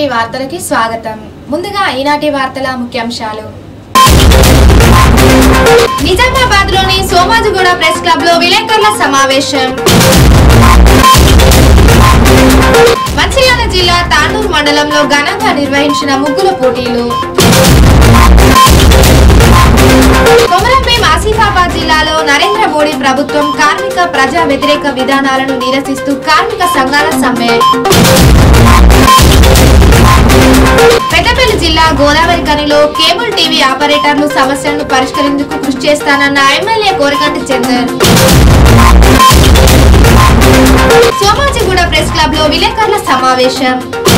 వార్తలకి స్వాగతం ముందుగా ఈనాటి వార్తల ముఖ్యాంశాలు నిజామాబాద్ లోని సోమాజిగూడ ప్రెస్ క్లబ్ లో విలేకరుల సమావేశం మంచిర్యాల జిల్లా తాండూరు మండలంలో ఘనంగా నిర్వహించిన ముగ్గుల పోటీలు కొమరంభీం ఆసిఫాబాద్ జిల్లాలో నరేంద్ర మోడీ ప్రభుత్వం కార్మిక ప్రజా వ్యతిరేక విధానాలను నిరసిస్తూ కార్మిక సంఘాల సమ్మె పెద్దపల్లి జిల్లా గోదావరి కనిలో కేబుల్ టీవీ ఆపరేటర్లు సమస్యలను పరిష్కరించేందుకు కృషి చేస్తానన్న MLA Koraganti Chander Somajiguda press club లో విలేకరుల సమావేశం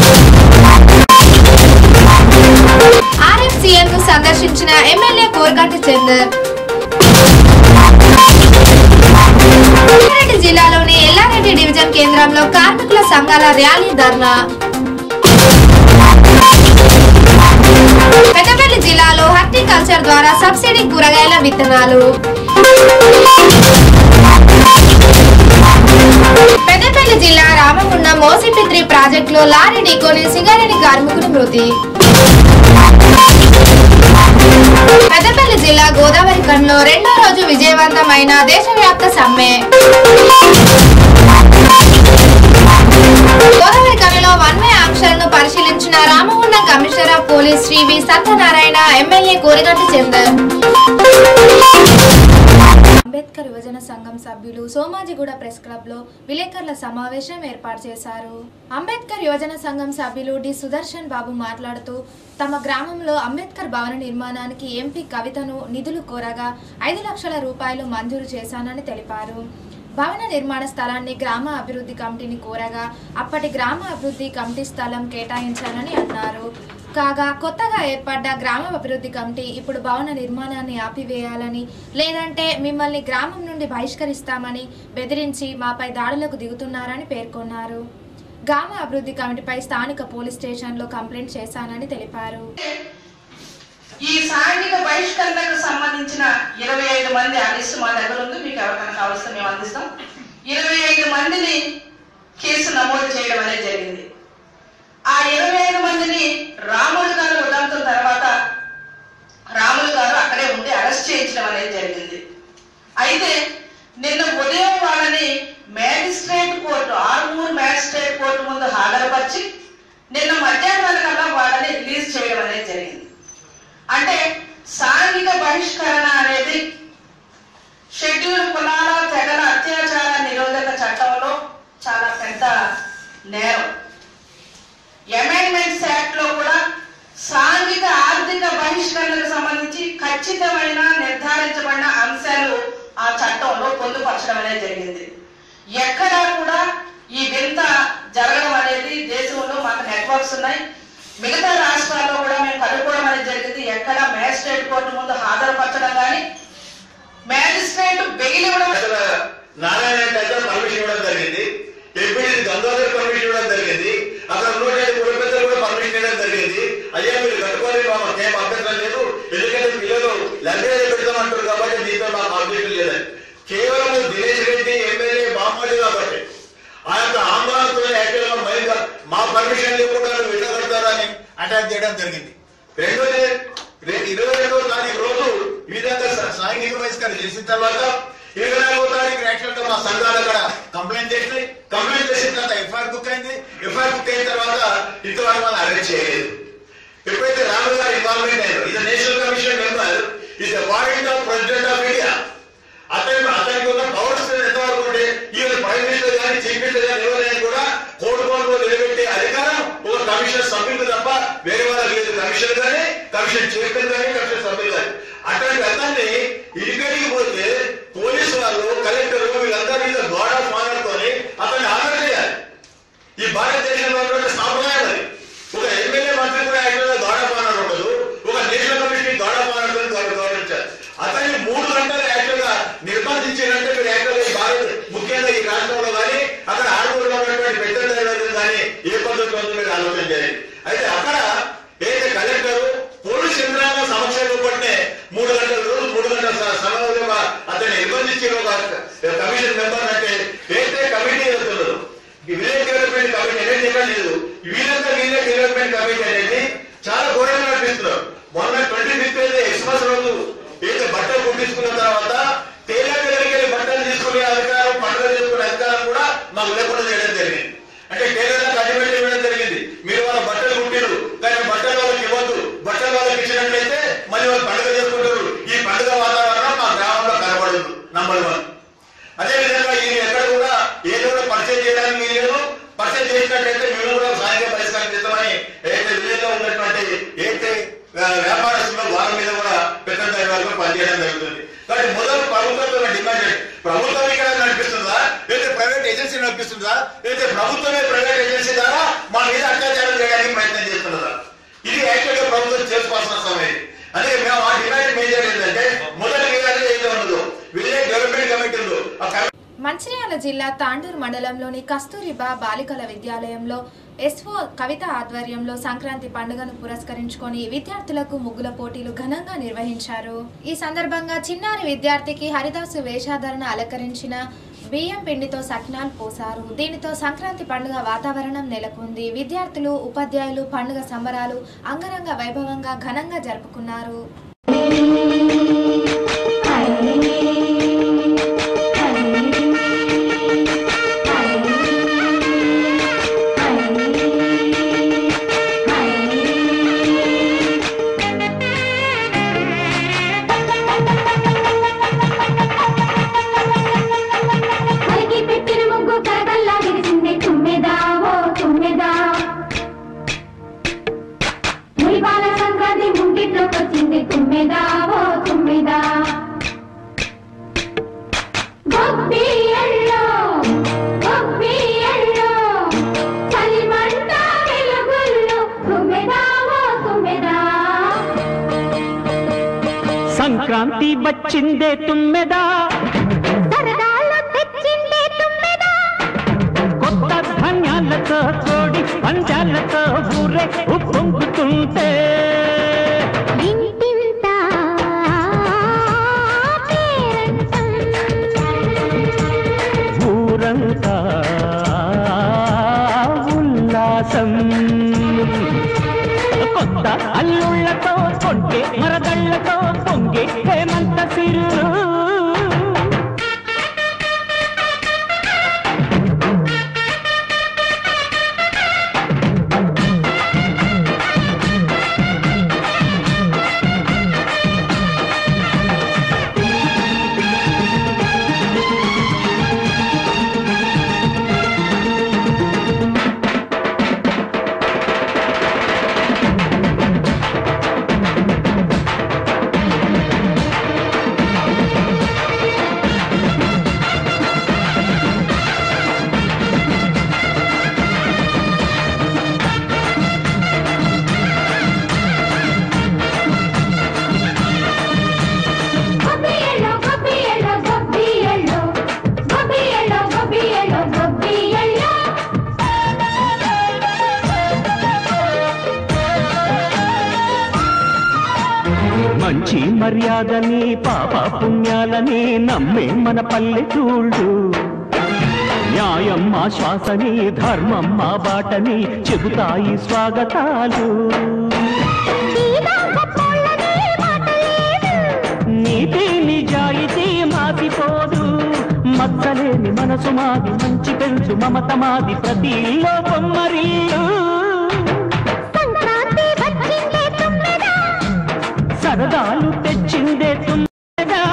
ఆర్ఎఫ్సిఎల్ ను సందర్శించిన ఎమ్మెల్యే కోరగంటి చందర్ రంగారెడ్డి జిల్లాలోని ఎల్లారెడ్డి డివిజన్ కేంద్రంలో కార్మికుల సంఘాల ర్యాలీ ధర్నా పెద్దపల్లి జిల్లాలో హార్టికల్చర్ ద్వారా సబ్సిడీ కూరగాయల విత్తనాలు పెద్దపల్లి జిల్లా రామగుండం మోసిపిత్రి ప్రాజెక్టులో లారీ ఢీకొని సింగారెడ్డి కార్మికుడు మృతి పెద్దపల్లి జిల్లా గోదావరి కన్లో రెండో రోజు విజయవంతమైన దేశవ్యాప్త సమ్మె గోదావరి కన్లో వన్ వే ఆంక్షలను పరిశీలించిన Ramagundam commissioner of police Shri V Satyanarayana MLA కోరిగంటి Chander Ambedkar యువజన సంఘం సభ్యులు సోమాజిగూడ ప్రెస్ క్లబ్ లో విలేకరుల సమావేశం ఏర్పాటు చేశారు అంబేద్కర్ యువజన సంఘం సభ్యులు డి సుదర్శన్ బాబు మాట్లాడుతూ తమ గ్రామంలో అంబేద్కర్ భవన నిర్మాణానికి ఎంపీ కవితను నిధులు కోరగా ఐదు లక్షల రూపాయలు మంజూరు చేశానని తెలిపారు భవన నిర్మాణ స్థలాన్ని గ్రామ అభివృద్ధి కమిటీని కోరగా అప్పటి గ్రామ అభివృద్ధి కమిటీ స్థలం కేటాయించాలని అన్నారు కాగా కొత్తగా ఏర్పడ్డ గ్రామ అభివృద్ధి కమిటీ ఇప్పుడు భవన నిర్మాణాన్ని ఆపివేయాలని లేదంటే మిమ్మల్ని గ్రామం నుండి బహిష్కరిస్తామని బెదిరించి మాపై దాడులకు దిగుతున్నారని పేర్కొన్నారు గ్రామ అభివృద్ధి కమిటీపై స్థానిక పోలీస్ స్టేషన్లో కంప్లైంట్ చేశానని తెలిపారు ఈ సాంఘిక బహిష్కరణకు సంబంధించిన ఇరవై ఐదు మంది ఆ లిస్టు మా దగ్గర ఉంది మీకు ఎవరికైనా కావలిస్తే మేము అందిస్తాం ఇరవై ఐదు మందిని కేసు నమోదు చేయడం అనేది జరిగింది ఆ ఇరవై ఐదు మందిని రాములు గారు ఉదంతం తర్వాత రాములు గారు అక్కడే ఉండి అరెస్ట్ చేయించడం అనేది జరిగింది అయితే నిన్న ఉదయం వాళ్ళని magistrate court Armoor magistrate court ముందు హాజరుపరిచి నిన్న మధ్యాహ్నానికల్లా వాళ్ళని రిలీజ్ చేయడం అనేది జరిగింది అంటే సాంఘిక బహిష్కరణ అనేది షెడ్యూల్ కులాల తెగల అత్యాచార నిరోధక చట్టంలో చాలా పెద్ద నేరం అమెండ్మెంట్స్ యాక్ట్ లో కూడా సాంఘిక ఆర్థిక బహిష్కరణకు సంబంధించి ఖచ్చితమైన నిర్ధారించబడిన అంశాలు ఆ చట్టంలో పొందుపరచడం అనేది జరిగింది ఎక్కడా కూడా ఈ వింత జరగడం అనేది దేశంలో మాకు నెట్వర్క్స్ ఉన్నాయి మిగతా రాష్ట్రాల్లో కూడా మేము కనుక్కోవడం అనేది జరిగింది ఎక్కడ మ్యాజిస్ట్రేట్ కోర్టు ముందు హాజరుపరచడం కానీ మ్యాజిస్ట్రేట్ బెయిల్ ఇవ్వడం అసలు నారాయణ దగ్గర పర్మిషన్ ఇవ్వడం జరిగింది ఎంపీ గంగాధర్ పర్మిషన్ ఇవ్వడం జరిగింది అక్కడ ఉన్నటువంటి పురపెద్దలు కూడా పర్మిషన్ ఇవ్వడం జరిగింది అయ్యా మీరు కట్టుకొని మా మాకేం అభ్యంతరం లేదు ఎందుకంటే పిల్లలు లైబ్రరీ పెడతామంటారు కాబట్టి దీంతో మాకు అభ్యంతరం లేదని కేవలం దినేష్ రెడ్డి ఎమ్మెల్యే బామ్మడి కాబట్టి ఆ యొక్క ఆందోళనతో యాక్చువల్గా మైండ్ మా పర్మిషన్ లేకుండా నువ్వు ఎట్లా కడతారని అటాక్ చేయడం జరిగింది రెండోది రే- ఇరవై రెండో తారీఖు రోజు ఈ విధంగా స- సాంఘిక బహిష్కరణ చేసిన తర్వాత ఇరవై నాలుగో తారీఖు యాక్చువల్ గా మా సంఘాలు అక్కడ కంప్లైంట్ చేసి కంప్లైంట్ చేసిన తర్వాత ఎఫ్ఐఆర్ బుక్ అయింది ఎఫ్ఐఆర్ బుక్ అయిన తర్వాత ఇంతవరకు మనం అరెస్ట్ చేయలేదు ఎప్పుడైతే రాహుల్ గారు ఇన్వాల్వ్మెంట్ అయ్యారు ఇది national commission member is warrant of president of India అతని అతనికి ఉన్న పవర్స్ ఎంతవరకు ఉంటే ఈవెన్ ప్రైమ్ మినిస్టర్ కానీ చీఫ్ మినిస్టర్ కానీ ఎవరైనా కూడా కోర్టు కోర్టులో నిలబెట్టే అధికారం ఒక కమిషన్ సభ్యులు తప్ప వేరే వాళ్ళకి లేదు కమిషన్ కానీ కమిషన్ చైర్మన్ కానీ కమిషన్ సభ్యులు కానీ అటువంటి అతన్ని ఇరిగడికి పోతే పోలీసు వాళ్ళు కలెక్టర్ వీళ్ళందరి మీద గోడ మానడుతోని అతన్ని ఆర్డర్ చేయాలి ఈ భారతదేశంలో ఉన్నటువంటి సాంప్రదాయం అది ఒక ఎమ్మెల్యే మంత్రి కూడా యాక్చువల్గా గౌడపాలన ఉండదు ఒక నేషనల్ కమిషన్ గౌడపాలన గౌరవించారు అతన్ని మూడు గంటలు యాక్చువల్గా నిర్బంధించారంటే మీరు యాక్చువల్గా ఈ భారత్ ముఖ్యంగా ఈ రాష్ట్రంలో కానీ అక్కడ ఆడూరులో ఉన్నటువంటి పెద్ద డ్రైవర్లు కానీ ఏ పద్ధతి ఉందో మీరు ఆలోచన చేయండి అయితే అక్కడ ఏదైతే కలెక్టర్ పోలీస్ యంత్రాంగం సమస్యలు పట్టినే మూడు గంటల రోజు మూడు గంటల స- సమయంలో టైలర్ దగ్గరికి వెళ్ళి బట్టలు తీసుకునే అధికారం పండుగ చేసుకునే అధికారం కూడా మాకు లేకుండా చేయడం జరిగింది అంటే టైలర్లకు అడ్డుపెట్టి ఇవ్వడం జరిగింది మీరు వాళ్ళ బట్టలు కుట్టిరు కానీ బట్టలు వాళ్ళకి ఇవ్వద్దు బట్టలు వాళ్ళకి ఇచ్చినట్లయితే మళ్ళీ వాళ్ళు పండుగ చేసుకుంటారు ఈ పండుగ వాతావరణం మా గ్రామంలో కనబడదు నంబర్ వన్ అదే విధంగా ఇది ఎక్కడ కూడా ఏది కూడా పరిచయం చేయడానికి మీరు లేదు పరిచయం చేసినట్లయితే మీరు కూడా సాయంత్రం పరిష్కారం చేస్తామని ఏదైతే విలేజ్లో ఉన్నటువంటి ఏదైతే ఆ, వ్యాపారస్తులు వాళ్ళ మీద కూడా పెద్ద స్థాయి వరకు పనిచేయడం జరుగుతుంది కాబట్టి మొదలు ప్రభుత్వం డిమాండ్ చేయండి. ప్రభుత్వం ఇక్కడ నడిపిస్తుందా లేదా ప్రైవేట్ ఏజెన్సీ నడిపిస్తుందా లేదా ప్రభుత్వమే ప్రైవేట్ ఏజెన్సీ ద్వారా మా మీద అత్యాచారం చేయడానికి ప్రయత్నం చేస్తున్నదా ఇది యాక్చువల్ గా ప్రభుత్వం చేసుకోవాల్సిన సమయం అదే మేము ఆ డిమాండ్ మేజర్ ఏంటంటే మొదటి వేయాలి ఏదో ఉండదు విలేజ్ డెవలప్మెంట్ కమిటీ ఉందో ఆ కమిటీ మంచిర్యాల జిల్లా తాండూరు మండలంలోని కస్తూరిబా బాలికల విద్యాలయంలో ఎస్ఓ కవిత ఆధ్వర్యంలో సంక్రాంతి పండుగను పురస్కరించుకొని విద్యార్థులకు ముగ్గుల పోటీలు ఘనంగా నిర్వహించారు ఈ సందర్భంగా చిన్నారి విద్యార్థికి హరిదాసు వేషాధరణ అలంకరించిన బియ్యం పిండితో సకినాలు పోసారు దీనితో సంక్రాంతి పండుగ వాతావరణం నెలకొంది విద్యార్థులు ఉపాధ్యాయులు పండుగ సంబరాలు అంగరంగ వైభవంగా ఘనంగా జరుపుకున్నారు కలిగి పెట్టిన ముగ్గు కరగల్లా విరిసింది తుమ్మెదా ఓ తుమ్మెదా మురిపాల సంక్రాంతి ముంగిట్లోకి వచ్చింది తుమ్మెదా ఓ తుమ్మెదా గొబ్బియల్లో, గొబ్బియల్లో, చలిమంట వెలుగుల్లో, తుమ్మెదా ఓ తుమ్మెదా సంక్రాంతి వచ్చిందే తుమ్మెదా సరదాలు తెచ్చిందే తుమ్మెదా కొత్త ధాన్యాలతో కోడి పంచాలతో ఊరే ఉప్పొంగుతుంటే ఇంటింత పేరంటం ఊరంతా ఉల్లాసం కొత్త అల్లుళ్ళతో కొంటే మరదళ్ళతో పొంగే హేమంత సిరు గొబ్బియల్లో గొబ్బియల్లో గొబ్బియల్లో గొబ్బియల్లో గొబ్బియల్లో గొబ్బియల్లో మంచి మర్యాదని పాప పుణ్యాలని నమ్మే మన పల్లెటూళ్ళు న్యాయం మా శ్వాసని ధర్మం మా బాటని చెబుతాయి స్వాగతాలు నీలో గొప్పోళ్ళని మాటలేదు నీతి నిజాయితీ మాసిపోదు మచ్చలేని మనసు మాది మంచి పెంచు మమత మాది ప్రతి ఇల్లో బొమ్మరిల్లు సంక్రాంతి వచ్చిందే తుమ్మెదా సరదాలు తెచ్చిందే తుమ్మెదా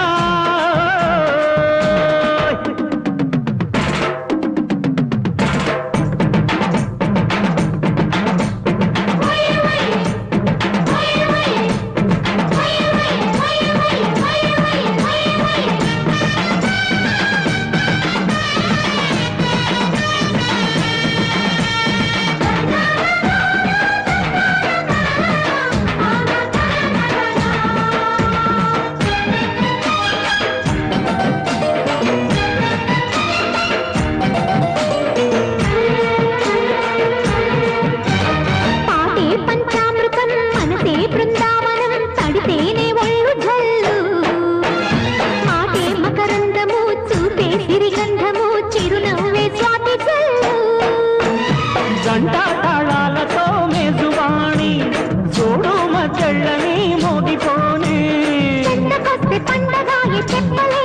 ఆ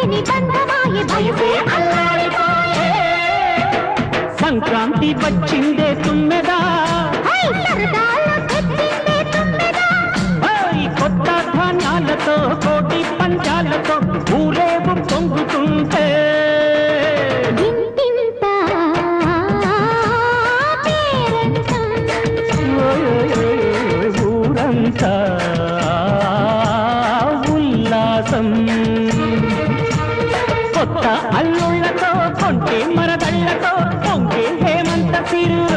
లేని బంధమాయి వయసే అల్లాడిపోయే సంక్రాంతి వచ్చిందే తుమ్మెదా హై సరదాలో తెచ్చిందే తుమ్మెదా ఓయ్ కొత్త ధాన్యాలతో కోటి పంచాలతో ఊరేగు పొంగుతుంటే ఇంటింత పేరంటం ఓయ్ ఓయ్ ఓయ్ ఓయ్ ఊరంతా ఉల్లాసం కొత్త అల్లుళ్ళతో కొంటే మరదళ్ళతో పొంగే హేమంత సిరు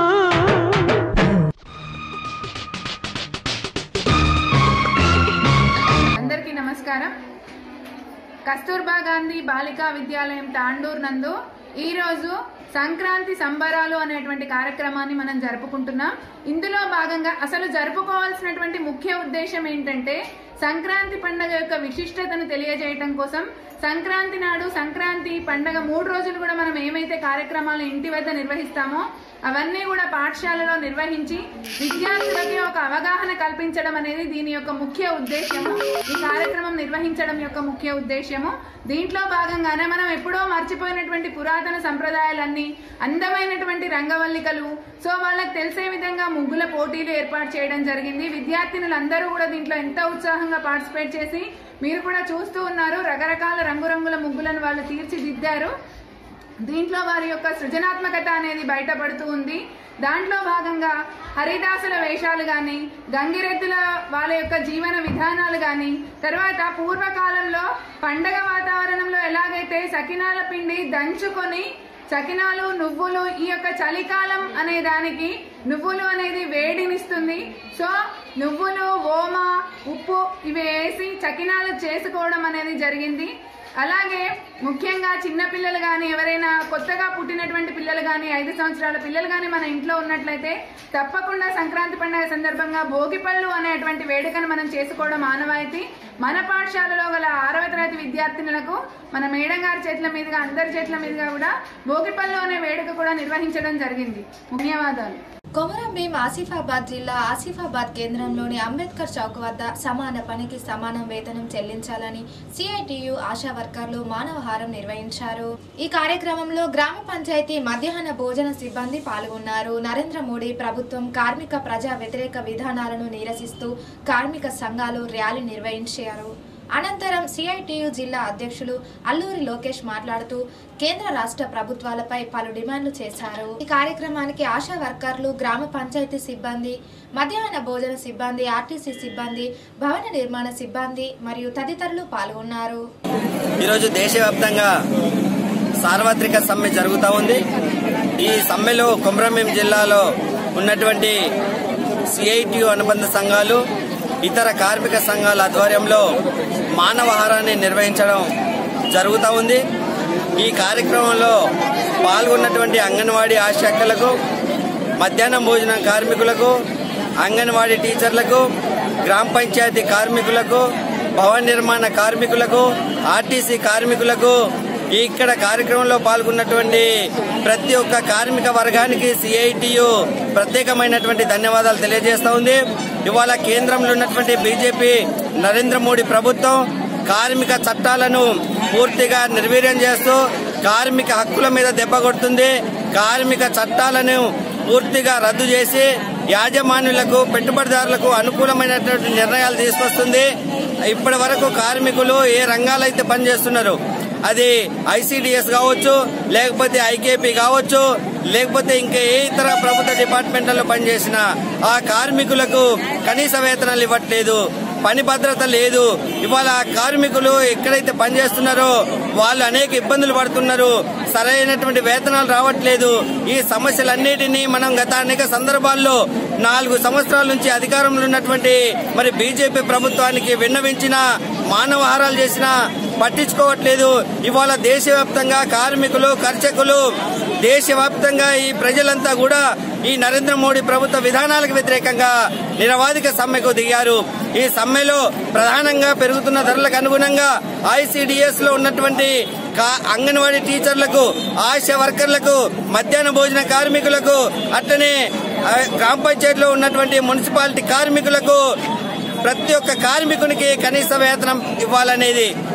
అందరికీ నమస్కారం కస్తూర్బా గాంధీ బాలికా విద్యాలయం తాండూర్ నందు ఈరోజు సంక్రాంతి సంబరాలు అనేటువంటి కార్యక్రమాన్ని మనం జరుపుకుంటున్నాం ఇందులో భాగంగా అసలు జరుపుకోవాల్సినటువంటి ముఖ్య ఉద్దేశం ఏంటంటే సంక్రాంతి పండగ యొక్క విశిష్టతను తెలియజేయటం కోసం సంక్రాంతి నాడు సంక్రాంతి పండగ మూడు రోజులు కూడా మనం ఏమైతే కార్యక్రమాలు ఇంటి వద్ద నిర్వహిస్తామో అవన్నీ కూడా పాఠశాలలో నిర్వహించి విద్యార్థులకి ఒక అవగాహన కల్పించడం అనేది దీని యొక్క ముఖ్య ఉద్దేశము ఈ కార్యక్రమం నిర్వహించడం యొక్క ముఖ్య ఉద్దేశము దీంట్లో భాగంగానే మనం ఎప్పుడో మర్చిపోయినటువంటి పురాతన సంప్రదాయాలన్నీ అందమైనటువంటి రంగవల్లికలు సో వాళ్ళకి తెలిసే విధంగా ముగ్గుల పోటీలు ఏర్పాటు చేయడం జరిగింది విద్యార్థినులందరూ కూడా దీంట్లో ఎంత ఉత్సాహంగా పార్టిసిపేట్ చేసి మీరు కూడా చూస్తూ ఉన్నారు రకరకాల రంగురంగుల ముగ్గులను వాళ్ళు తీర్చిదిద్దారు దీంట్లో వారి యొక్క సృజనాత్మకత అనేది బయటపడుతూ ఉంది దాంట్లో భాగంగా హరిదాసుల వేషాలు కానీ గంగిరెద్దుల వాళ్ళ యొక్క జీవన విధానాలు కానీ తర్వాత పూర్వకాలంలో పండగ వాతావరణంలో ఎలాగైతే సకినాల పిండి దంచుకొని చకినాలు నువ్వులు ఈ యొక్క చలికాలం అనే దానికి నువ్వులు అనేది వేడినిస్తుంది సో నువ్వులు ఓమ ఉప్పు ఇవి వేసి చకినాలు చేసుకోవడం అనేది జరిగింది అలాగే ముఖ్యంగా చిన్న పిల్లలు కానీ ఎవరైనా కొత్తగా పుట్టినటువంటి పిల్లలు కానీ ఐదు సంవత్సరాల పిల్లలు కానీ మన ఇంట్లో ఉన్నట్లయితే తప్పకుండా సంక్రాంతి పండుగ సందర్భంగా భోగిపళ్ళు అనేటువంటి వేడుకను మనం చేసుకోవడం ఆనవాయితీ మన పాఠశాలలో గల ఆరవ తరగతి విద్యార్థినులకు మన మేడం గారి చేతుల మీదుగా అందరి చేతుల మీదుగా కూడా భోగిపళ్ళు అనే వేడుక కూడా నిర్వహించడం జరిగింది ధన్యవాదాలు కొమరం భీం ఆసిఫాబాద్ జిల్లా ఆసిఫాబాద్ కేంద్రంలోని అంబేద్కర్ చౌక్ వద్ద సమాన పనికి సమానం వేతనం చెల్లించాలని సిఐటియు ఆశా వర్కర్లు మానవహారం నిర్వహించారు ఈ కార్యక్రమంలో గ్రామ పంచాయతీ మధ్యాహ్న భోజన సిబ్బంది పాల్గొన్నారు నరేంద్ర మోడీ ప్రభుత్వం కార్మిక ప్రజా వ్యతిరేక విధానాలను నిరసిస్తూ కార్మిక సంఘాలు ర్యాలీ నిర్వహించారు అనంతరం సిఐటియు జిల్లా అధ్యక్షులు అల్లూరి లోకేష్ మాట్లాడుతూ కేంద్ర రాష్ట్ర ప్రభుత్వాలపై పలు డిమాండ్లు చేశారు ఈ కార్యక్రమానికి ఆశా వర్కర్లు గ్రామ పంచాయతీ సిబ్బంది మధ్యాహ్న భోజన సిబ్బంది ఆర్టీసీ సిబ్బంది భవన నిర్మాణ సిబ్బంది మరియు తదితరులు పాల్గొన్నారు ఈరోజు దేశవ్యాప్తంగా సార్వత్రిక సమ్మె జరుగుతూ ఉంది ఈ సమ్మెలో కొమరంభీం జిల్లాలో ఉన్నటువంటి సిఐటియు అనుబంధ సంఘాలు ఇతర కార్మిక సంఘాల ఆధ్వర్యంలో మానవహారాన్ని నిర్వహించడం జరుగుతూ ఉంది ఈ కార్యక్రమంలో పాల్గొన్నటువంటి అంగన్వాడీ ఆశాఖలకు మధ్యాహ్నం భోజనం కార్మికులకు అంగన్వాడీ టీచర్లకు గ్రామ పంచాయతీ కార్మికులకు భవన నిర్మాణ కార్మికులకు ఆర్టీసీ కార్మికులకు ఇక్కడ కార్యక్రమంలో పాల్గొన్నటువంటి ప్రతి ఒక్క కార్మిక వర్గానికి సిఐటియు ప్రత్యేకమైనటువంటి ధన్యవాదాలు తెలియజేస్తా ఉంది ఇవాళ కేంద్రంలో ఉన్నటువంటి బీజేపీ నరేంద్ర మోడీ ప్రభుత్వం కార్మిక చట్టాలను పూర్తిగా నిర్వీర్యం చేస్తూ కార్మిక హక్కుల మీద దెబ్బ కొడుతుంది కార్మిక చట్టాలను పూర్తిగా రద్దు చేసి యాజమాన్యులకు పెట్టుబడిదారులకు అనుకూలమైనటువంటి నిర్ణయాలు తీసుకొస్తుంది ఇప్పటి వరకు కార్మికులు ఏ రంగాలైతే పనిచేస్తున్నారు అది ఐసిడిఎస్ కావచ్చు లేకపోతే ఐకేపీ కావచ్చు లేకపోతే ఇంకా ఏ ఇతర ప్రభుత్వ డిపార్ట్మెంట్లలో పనిచేసిన ఆ కార్మికులకు కనీస వేతనాలు ఇవ్వట్లేదు పని భద్రత లేదు ఇవాళ ఆ కార్మికులు ఎక్కడైతే పనిచేస్తున్నారో వాళ్ళు అనేక ఇబ్బందులు పడుతున్నారు సరైనటువంటి వేతనాలు రావట్లేదు ఈ సమస్యలన్నిటినీ మనం గత అనేక సందర్భాల్లో నాలుగు సంవత్సరాల నుంచి అధికారంలో ఉన్నటువంటి మరి బీజేపీ ప్రభుత్వానికి విన్నవించిన మానవహారాలు చేసిన పట్టించుకోవట్లేదు ఇవాళ దేశవ్యాప్తంగా కార్మికులు కర్షకులు దేశవ్యాప్తంగా ఈ ప్రజలంతా కూడా ఈ నరేంద్ర మోడీ ప్రభుత్వ విధానాలకు వ్యతిరేకంగా నిరవాధిక సమ్మెకు దిగారు ఈ సమ్మెలో ప్రధానంగా పెరుగుతున్న ధరలకు అనుగుణంగా ఐసిడిఎస్ లో ఉన్నటువంటి కా- అంగన్వాడీ టీచర్లకు ఆశా వర్కర్లకు మధ్యాహ్న భోజన కార్మికులకు అట్లనే ఆ, గ్రామ పంచాయతీలో ఉన్నటువంటి మున్సిపాలిటీ కార్మికులకు ప్రతి ఒక్క కార్మికునికి కనీస వేతనం ఇవ్వాలనేది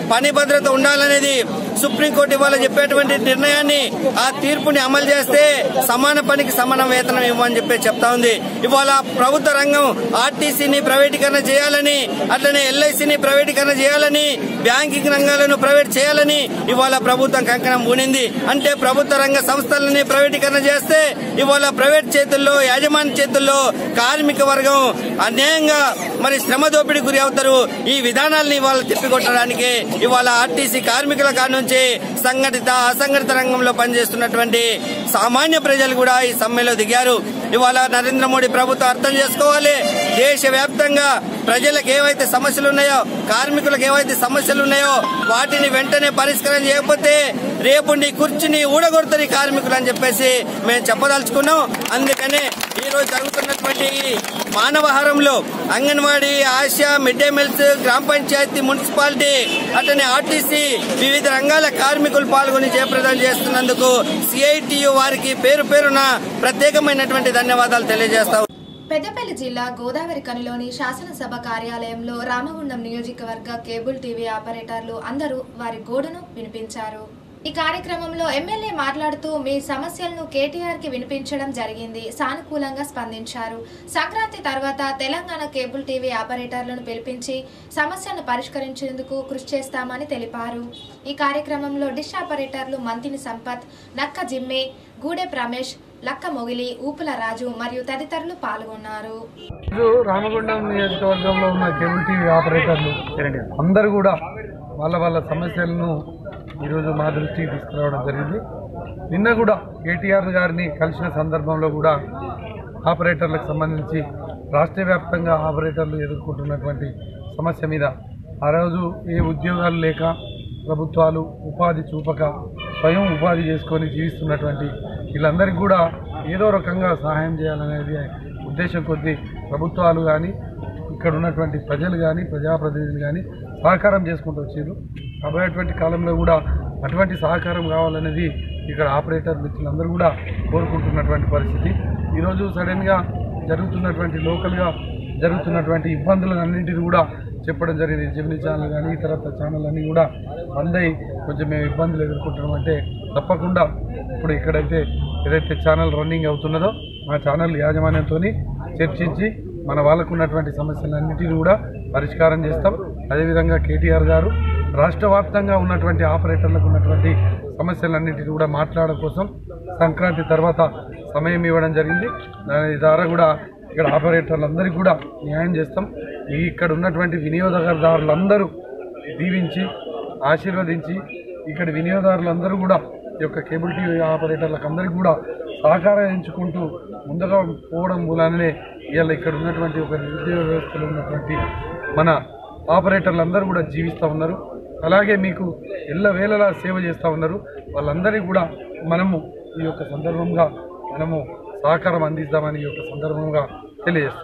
పని భద్రత ఉండాలనేది సుప్రీంకోర్టు ఇవాళ చెప్పేటువంటి నిర్ణయాన్ని ఆ తీర్పుని అమలు చేస్తే సమాన పనికి సమాన వేతనం ఇవ్వమని చెప్పి చెప్తా ఉంది ఇవాళ ప్రభుత్వ రంగం ఆర్టీసీని ప్రైవేటీకరణ చేయాలని అట్లనే ఎల్ఐసిని ప్రైవేటీకరణ చేయాలని బ్యాంకింగ్ రంగాలను ప్రైవేట్ చేయాలని ఇవాళ ప్రభుత్వం కంకణం పూనింది అంటే ప్రభుత్వ రంగ సంస్థలని ప్రైవేటీకరణ చేస్తే ఇవాళ ప్రైవేట్ చేతుల్లో యాజమాన్య చేతుల్లో కార్మిక వర్గం అన్యాయంగా మరి శ్రమ దోపిడీ గురి అవుతారు ఈ విధానాల్ని ఇవాళ తిప్పికొట్టడానికి ఇవాళ ఆర్టీసీ కార్మికుల కాడ నుంచి సంఘటిత అసంఘటిత రంగంలో పనిచేస్తున్నటువంటి సామాన్య ప్రజలు కూడా ఈ సమ్మెలో దిగారు ఇవాళ నరేంద్ర మోడీ ప్రభుత్వం అర్థం చేసుకోవాలి దేశవ్యాప్తంగా ప్రజలకు ఏవైతే సమస్యలు ఉన్నాయో కార్మికులకు ఏవైతే సమస్యలు ఉన్నాయో వాటిని వెంటనే పరిష్కారం చేయకపోతే రేపు నీ కుర్చీని ఊడగొడతారు ఈ కార్మికులు అని చెప్పేసి మేము చెప్పదలుచుకున్నాం అందుకనే ఈ రోజు జరుగుతున్నటువంటి ఈ మానవహారంలో anganwadi ASHA mid day meals గ్రామ పంచాయతీ మున్సిపాలిటీ అట్లనే ఆర్టీసీ వివిధ రంగాల కార్మికులు పాల్గొని జయప్రదం చేస్తున్నందుకు సిఐటియు వారికి పేరు పేరున ప్రత్యేకమైనటువంటి ధన్యవాదాలు తెలియజేస్తాం పెద్దపల్లి జిల్లా గోదావరి కనిలోని శాసనసభ కార్యాలయంలో రామగుండం నియోజకవర్గ కేబుల్ టీవీ ఆపరేటర్లు అందరూ వారి గోడును వినిపించారు ఈ కార్యక్రమంలో ఎమ్మెల్యే మాట్లాడుతూ మీ సమస్యలను కేటీఆర్ కి వినిపించడం జరిగింది సానుకూలంగా స్పందించారు సంక్రాంతి తర్వాత తెలంగాణ కేబుల్ టీవీ ఆపరేటర్లను పిలిపించి సమస్యను పరిష్కరించేందుకు కృషి చేస్తామని తెలిపారు ఈ కార్యక్రమంలో డిష్ ఆపరేటర్లు మంతిని సంపత్ నక్క జిమ్మే గూడె రమేష్ లక్క మొగిలి ఊపుల రాజు మరియు తదితరులు పాల్గొన్నారు ఈరోజు రామగుండం నియోజకవర్గంలో ఉన్న కేబుల్ టీవీ ఆపరేటర్లు అందరూ కూడా వాళ్ళ వాళ్ళ సమస్యలను ఈరోజు మా దృష్టికి తీసుకురావడం జరిగింది నిన్న కూడా కేటీఆర్ గారిని కలిసిన సందర్భంలో కూడా ఆపరేటర్లకు సంబంధించి రాష్ట్ర వ్యాప్తంగా ఆపరేటర్లు ఎదుర్కొంటున్నటువంటి సమస్య మీద ఆ రోజు ఏ ఉద్యోగాలు లేక ప్రభుత్వాలు ఉపాధి చూపక స్వయం ఉపాధి చేసుకొని జీవిస్తున్నటువంటి వీళ్ళందరికీ కూడా ఏదో రకంగా సహాయం చేయాలనేది ఉద్దేశం కొద్దీ ప్రభుత్వాలు కానీ ఇక్కడ ఉన్నటువంటి ప్రజలు కానీ ప్రజాప్రతినిధులు కానీ సహకారం చేసుకుంటూ వచ్చారు రాబోయేటువంటి కాలంలో కూడా అటువంటి సహకారం కావాలనేది ఇక్కడ ఆపరేటర్ మిత్రులందరూ కూడా కోరుకుంటున్నటువంటి పరిస్థితి ఈరోజు సడన్గా జరుగుతున్నటువంటి లోకల్గా జరుగుతున్నటువంటి ఇబ్బందులన్నింటినీ కూడా చెప్పడం జరిగింది జమినీ ఛానల్ కానీ ఇతర ఛానల్ అన్నీ కూడా అందై కొంచెం మేము ఇబ్బందులు ఎదుర్కొంటున్నాం అంటే తప్పకుండా ఇప్పుడు ఇక్కడైతే ఏదైతే ఛానల్ రన్నింగ్ అవుతున్నదో ఆ ఛానల్ యాజమాన్యంతో చర్చించి మన వాళ్ళకు ఉన్నటువంటి సమస్యలన్నింటినీ కూడా పరిష్కారం చేస్తాం అదేవిధంగా కేటీఆర్ గారు రాష్ట్ర వ్యాప్తంగా ఉన్నటువంటి ఆపరేటర్లకు ఉన్నటువంటి సమస్యలన్నింటినీ కూడా మాట్లాడడం కోసం సంక్రాంతి తర్వాత సమయం ఇవ్వడం జరిగింది దాని ద్వారా కూడా ఇక్కడ ఆపరేటర్లందరికీ కూడా న్యాయం చేస్తాం ఈ ఇక్కడ ఉన్నటువంటి వినియోగదారులందరూ దీవించి ఆశీర్వదించి ఇక్కడ వినియోగదారులందరూ కూడా ఈ యొక్క కేబుల్ టీవీ ఆపరేటర్లకు అందరికీ కూడా సహకారించుకుంటూ ముందుగా పోవడం మూలానే ఇవాళ ఇక్కడ ఉన్నటువంటి ఒక నిరుద్యోగ వ్యవస్థలో ఉన్నటువంటి మన ఆపరేటర్లందరూ కూడా జీవిస్తూ ఉన్నారు అలాగే మీకు ఎల్ల వేళలా సేవ చేస్తూ ఉన్నారు వాళ్ళందరికీ కూడా మనము ఈ యొక్క సందర్భంగా మనము సహకారం అందిస్తామని ఈ యొక్క సందర్భంగా తెలియజేస్తున్నాం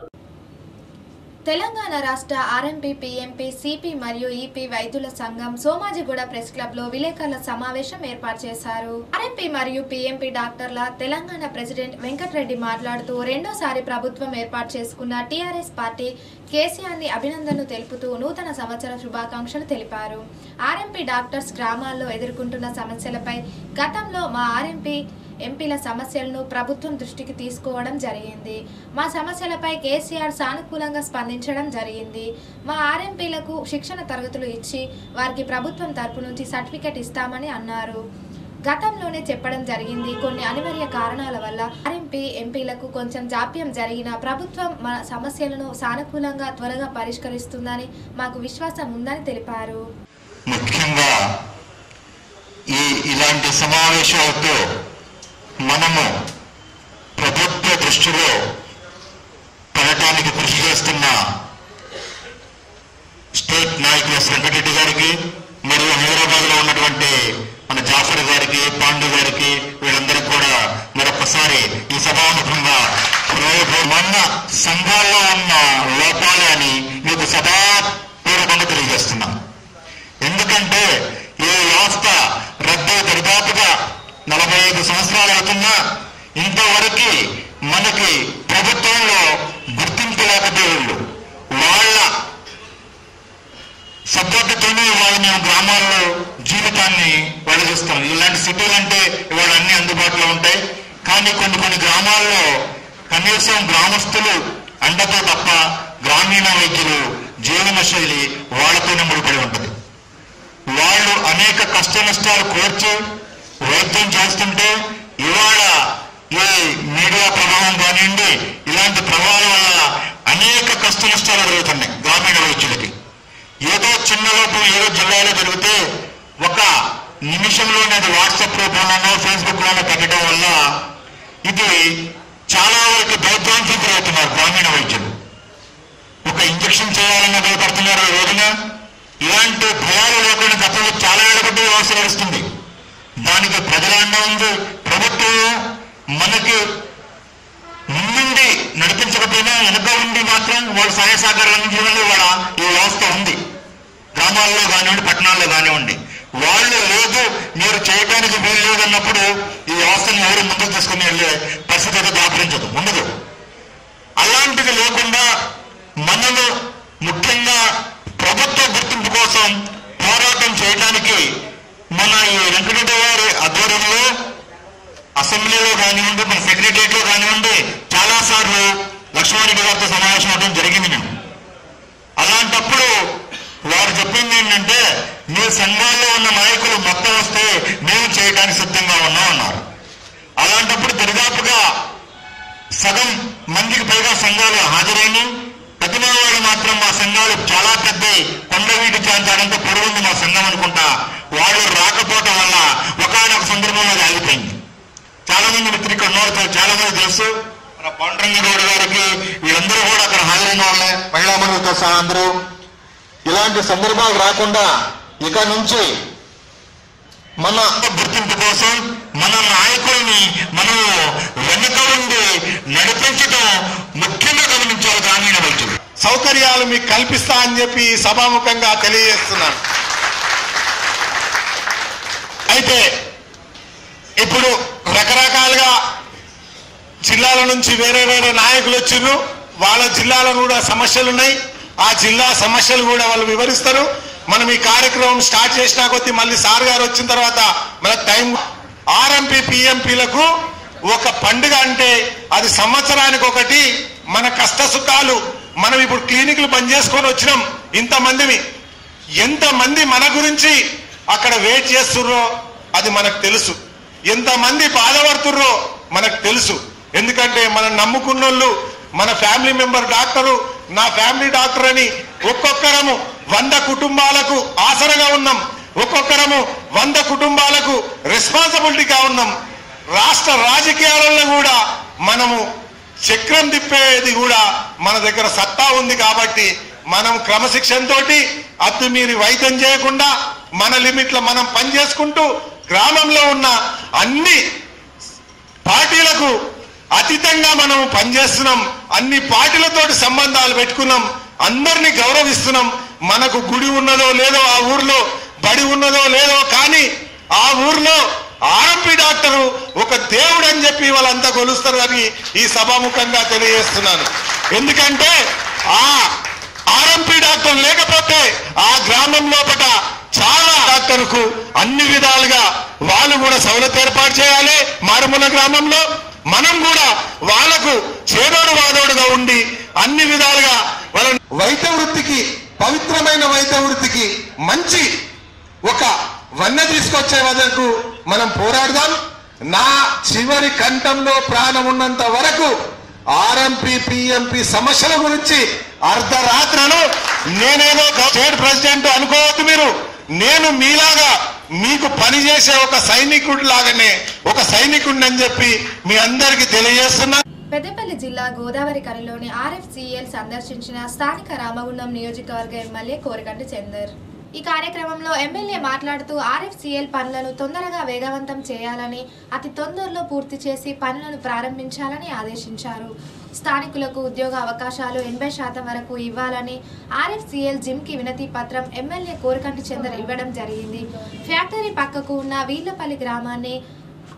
తెలంగాణ రాష్ట్ర ఆర్ఎంపీ పీఎంపీ సిపి మరియు ఈపీ వైద్యుల సంఘం సోమాజిగూడ ప్రెస్ క్లబ్ లో విలేకరుల సమావేశం ఏర్పాటు చేశారు ఆర్ఎంపీ మరియు పీఎంపీ డాక్టర్ల తెలంగాణ ప్రెసిడెంట్ వెంకటరెడ్డి మాట్లాడుతూ రెండోసారి ప్రభుత్వం ఏర్పాటు చేసుకున్న టీఆర్ఎస్ పార్టీ కేసీఆర్ ని అభినందనలు తెలుపుతూ నూతన సంవత్సర శుభాకాంక్షలు తెలిపారు ఆర్ఎంపీ డాక్టర్స్ గ్రామాల్లో ఎదుర్కొంటున్న సమస్యలపై గతంలో మా ఆర్ఎంపీ ఎంపీల సమస్యలను ప్రభుత్వం దృష్టికి తీసుకోవడం జరిగింది మా సమస్యలపై కేసీఆర్ సానుకూలంగా స్పందించడం జరిగింది మా ఆర్ఎంపీలకు శిక్షణ తరగతులు ఇచ్చి వారికి ప్రభుత్వం తరపు నుంచి సర్టిఫికెట్ ఇస్తామని అన్నారు గతంలోనే చెప్పడం జరిగింది కొన్ని అనివార్య కారణాల వల్ల ఆర్ఎంపీ ఎంపీలకు కొంచెం జాప్యం జరిగిన ప్రభుత్వం మన సమస్యలను సానుకూలంగా త్వరగా పరిష్కరిస్తుందని మాకు విశ్వాసం ఉందని తెలిపారు ముఖ్యంగా ఈ ఇలాంటి సమావేశాలతో మనము ప్రభుత్వ దృష్టిలో పడటానికి కృషి చేస్తున్న స్టేట్ నాయకులు ఎస్ వెంకటరెడ్డి గారికి మరియు హైదరాబాద్ లో ఉన్నటువంటి మన జాఫర్ గారికి పాండు గారికి వీళ్ళందరికీ కూడా మరొకసారి ఈ సభాముఖంగా రేపు మొన్న సంఘాల్లో ఉన్న లోపాలే అని మీకు సభాపూర్వకంగా తెలియజేస్తున్నాం ఎందుకంటే ఈ వ్యవస్థ రద్దు దరిదాపుగా నలభై ఐదు సంవత్సరాలు అవుతున్నా ఇంతవరకు మనకి ప్రభుత్వంలో గుర్తింపు లేకపోయేళ్ళు వాళ్ళ సబ్జెక్టుతోనే ఇవాళ మేము గ్రామాల్లో జీవితాన్ని వెడదీస్తాం ఇలాంటి సిటీలు అంటే ఇవాళ అన్ని అందుబాటులో ఉంటాయి కానీ కొన్ని కొన్ని గ్రామాల్లో కనీసం గ్రామస్తులు అండతో తప్ప గ్రామీణ వైద్యులు జీవన శైలి వాళ్ళతోనే ముడిపడి ఉంటుంది వాళ్ళు అనేక కష్ట నష్టాలు కోర్చి వైద్యం చేస్తుంటే ఇవాళ ఈ మీడియా ప్రభావం కానివ్వండి ఇలాంటి ప్రభావం వల్ల అనేక కష్ట నష్టాలు జరుగుతున్నాయి గ్రామీణ వైద్యులకి ఏదో చిన్న లోపం ఏదో జిల్లాలో జరిగితే ఒక నిమిషంలోనే అది వాట్సాప్ రూపంలోనో ఫేస్బుక్ లోనో పెట్టడం వల్ల ఇది చాలా వరకు భయభ్రాంతులు గురవుతున్నారు గ్రామీణ వైద్యులు ఒక ఇంజక్షన్ చేయాలన్న భయపడుతున్నారు ఈ రోజున ఇలాంటి భయాలు లేకుండా గతంలో చాలా ఏళ్ళ బట్టి వ్యవస్థ నడుస్తుంది దానికి ప్రజల అండ ఉంది ప్రభుత్వం మనకి ముందుండి నడిపించకపోయినా వెనుక ఉండి మాత్రం వాళ్ళు సహాయ సహకారాలు అందించడం వల్ల ఇవాళ ఈ వ్యవస్థ ఉంది గ్రామాల్లో కానివ్వండి పట్టణాల్లో కానివ్వండి వాళ్ళు లేదు మీరు చేయడానికి వీలు లేదన్నప్పుడు ఈ వ్యవస్థను ఎవరు ముందుకు తీసుకుని వెళ్ళే పరిస్థితి అయితే దాపరించదు ఉండదు అలాంటిది లేకుండా మనము ముఖ్యంగా ప్రభుత్వ గుర్తింపు కోసం పోరాటం చేయడానికి మన ఈ వెంకటరెడ్డి గారి ఆధ్వర్యంలో అసెంబ్లీలో కానివ్వండి మన సెక్రటరియట్ లో కానివ్వండి చాలా సార్లు లక్ష్మారెడ్డి గారితో సమావేశం అవడం జరిగింది మేము అలాంటప్పుడు వారు చెప్పింది ఏంటంటే మీ సంఘాల్లో ఉన్న నాయకులు మొత్తం వస్తే మేము చేయడానికి సిద్ధంగా ఉన్నాం అన్నారు అలాంటప్పుడు దరిదాపుగా సగం మందికి పైగా సంఘాలు హాజరైన ప్రతిమావాడు మాత్రం మా సంఘాలు చాలా పెద్ద కొండవీటి ప్రాంతాలంతా పొరుగుంది మా సంఘం అనుకుంటా వాళ్ళు రాకపోవటం వల్ల ఒకనొక సందర్భంలో అది ఆగిపోయింది చాలా మంది మిత్రులు ఇక్కడ ఉన్నారు చాలా- చాలా మంది తెలుసు మన పాండురంగ గౌడ్ గారికి వీళ్ళందరూ కూడా అక్కడ హాజరైన వాళ్ళే మహిళా మనులతో సహా అందరూ ఇలాంటి సందర్భాలు రాకుండా ఇక నుంచి మన గుర్తింపు కోసం మన నాయకుల్ని మనం వెనుక ఉండి నడిపించడం ముఖ్యంగా గమనించాలి గ్రామీణ వైద్యులు సౌకర్యాలు మీకు కల్పిస్తా అని చెప్పి ఈ సభాముఖంగా తెలియజేస్తున్నాను అయితే ఇప్పుడు రకరకాలుగా జిల్లాల నుంచి వేరే వేరే నాయకులు వచ్చిర్రు వాళ్ళ జిల్లాలో కూడా సమస్యలు ఉన్నాయి ఆ జిల్లా సమస్యలు కూడా వాళ్ళు వివరిస్తారు మనం ఈ కార్యక్రమం స్టార్ట్ చేసినా కొద్దీ మళ్ళీ సార్ గారు వచ్చిన తర్వాత మనకు టైం ఆర్ఎంపీ పిఎంపీలకు ఒక పండుగ అంటే అది సంవత్సరానికి ఒకటి మన కష్ట సుఖాలు మనం ఇప్పుడు క్లినిక్లు బంద్ చేసుకొని వచ్చినాం ఇంతమందిని ఎంతమంది మన గురించి అక్కడ వెయిట్ చేస్తుర్రో అది మనకు తెలుసు ఎంతమంది బాధపడుతుర్రో మనకు తెలుసు ఎందుకంటే మనం నమ్ముకున్నోళ్ళు మన ఫ్యామిలీ మెంబర్ డాక్టరు నా ఫ్యామిలీ డాక్టర్ అని ఒక్కొక్కరము వంద కుటుంబాలకు ఆసరగా ఉన్నాం ఒక్కొక్కరము వంద కుటుంబాలకు రెస్పాన్సిబిలిటీగా ఉన్నాం రాష్ట్ర రాజకీయాలలో కూడా మనము చక్రం తిప్పేది కూడా మన దగ్గర సత్తా ఉంది కాబట్టి మనం క్రమశిక్షణతోటి అద్దు మీరి వైద్యం చేయకుండా మన లిమిట్ల మనం పనిచేసుకుంటూ గ్రామంలో ఉన్న అన్ని పార్టీలకు అతీతంగా మనం పనిచేస్తున్నాం అన్ని పార్టీలతోటి సంబంధాలు పెట్టుకున్నాం అందరినీ గౌరవిస్తున్నాం మనకు గుడి ఉన్నదో లేదో ఆ ఊర్లో బడి ఉన్నదో లేదో కానీ ఆ ఊర్లో ఆర్ఎంపీ డాక్టరు ఒక దేవుడు అని చెప్పి వాళ్ళంతా కొలుస్తారు అని ఈ సభాముఖంగా తెలియజేస్తున్నాను ఎందుకంటే ఆ ఆర్ఎంపీ డాక్టర్ లేకపోతే ఆ గ్రామం లోపట చాలా డాక్టర్కు అన్ని విధాలుగా వాళ్ళు కూడా సౌలత్ ఏర్పాటు చేయాలి మారుమూల గ్రామంలో మనం కూడా వాళ్ళకు చేదోడు వాదోడుగా ఉండి అన్ని విధాలుగా వాళ్ళ వైద్య వృత్తికి పవిత్రమైన వైద్య వృత్తికి మంచి ఒక వన్నె తీసుకొచ్చే వరకు మనం పోరాడదాం నా చివరి కంఠంలో ప్రాణం ఉన్నంత వరకు ఆర్ఎంపీ పిఎంపి సమస్యల గురించి అర్ధరాత్రను నేనేదో స్టేట్ ప్రెసిడెంట్ అనుకోవద్దు మీరు నేను మీలాగా మీకు పనిచేసే ఒక సైనికుడు లాగానే ఒక సైనికుడిని అని చెప్పి మీ అందరికి తెలియజేస్తున్నా పెద్దపల్లి జిల్లా గోదావరి కనిలోని ఆర్ఎఫ్సిఎల్ సందర్శించిన స్థానిక రామగుండం నియోజకవర్గ ఎమ్మెల్యే కోరగంటి చందర్ ఈ కార్యక్రమంలో ఎమ్మెల్యే మాట్లాడుతూ ఆర్ఎఫ్సిఎల్ పనులను తొందరగా వేగవంతం చేయాలని అతి తొందరలో పూర్తి చేసి పనులను ప్రారంభించాలని ఆదేశించారు స్థానికులకు ఉద్యోగ అవకాశాలు ఎనభై శాతం వరకు ఇవ్వాలని ఆర్ఎఫ్సిఎల్ జిమ్కి వినతి పత్రం ఎమ్మెల్యే కోరకంటి చందర్ ఇవ్వడం జరిగింది ఫ్యాక్టరీ పక్కకు ఉన్న వీళ్లపల్లి గ్రామాన్ని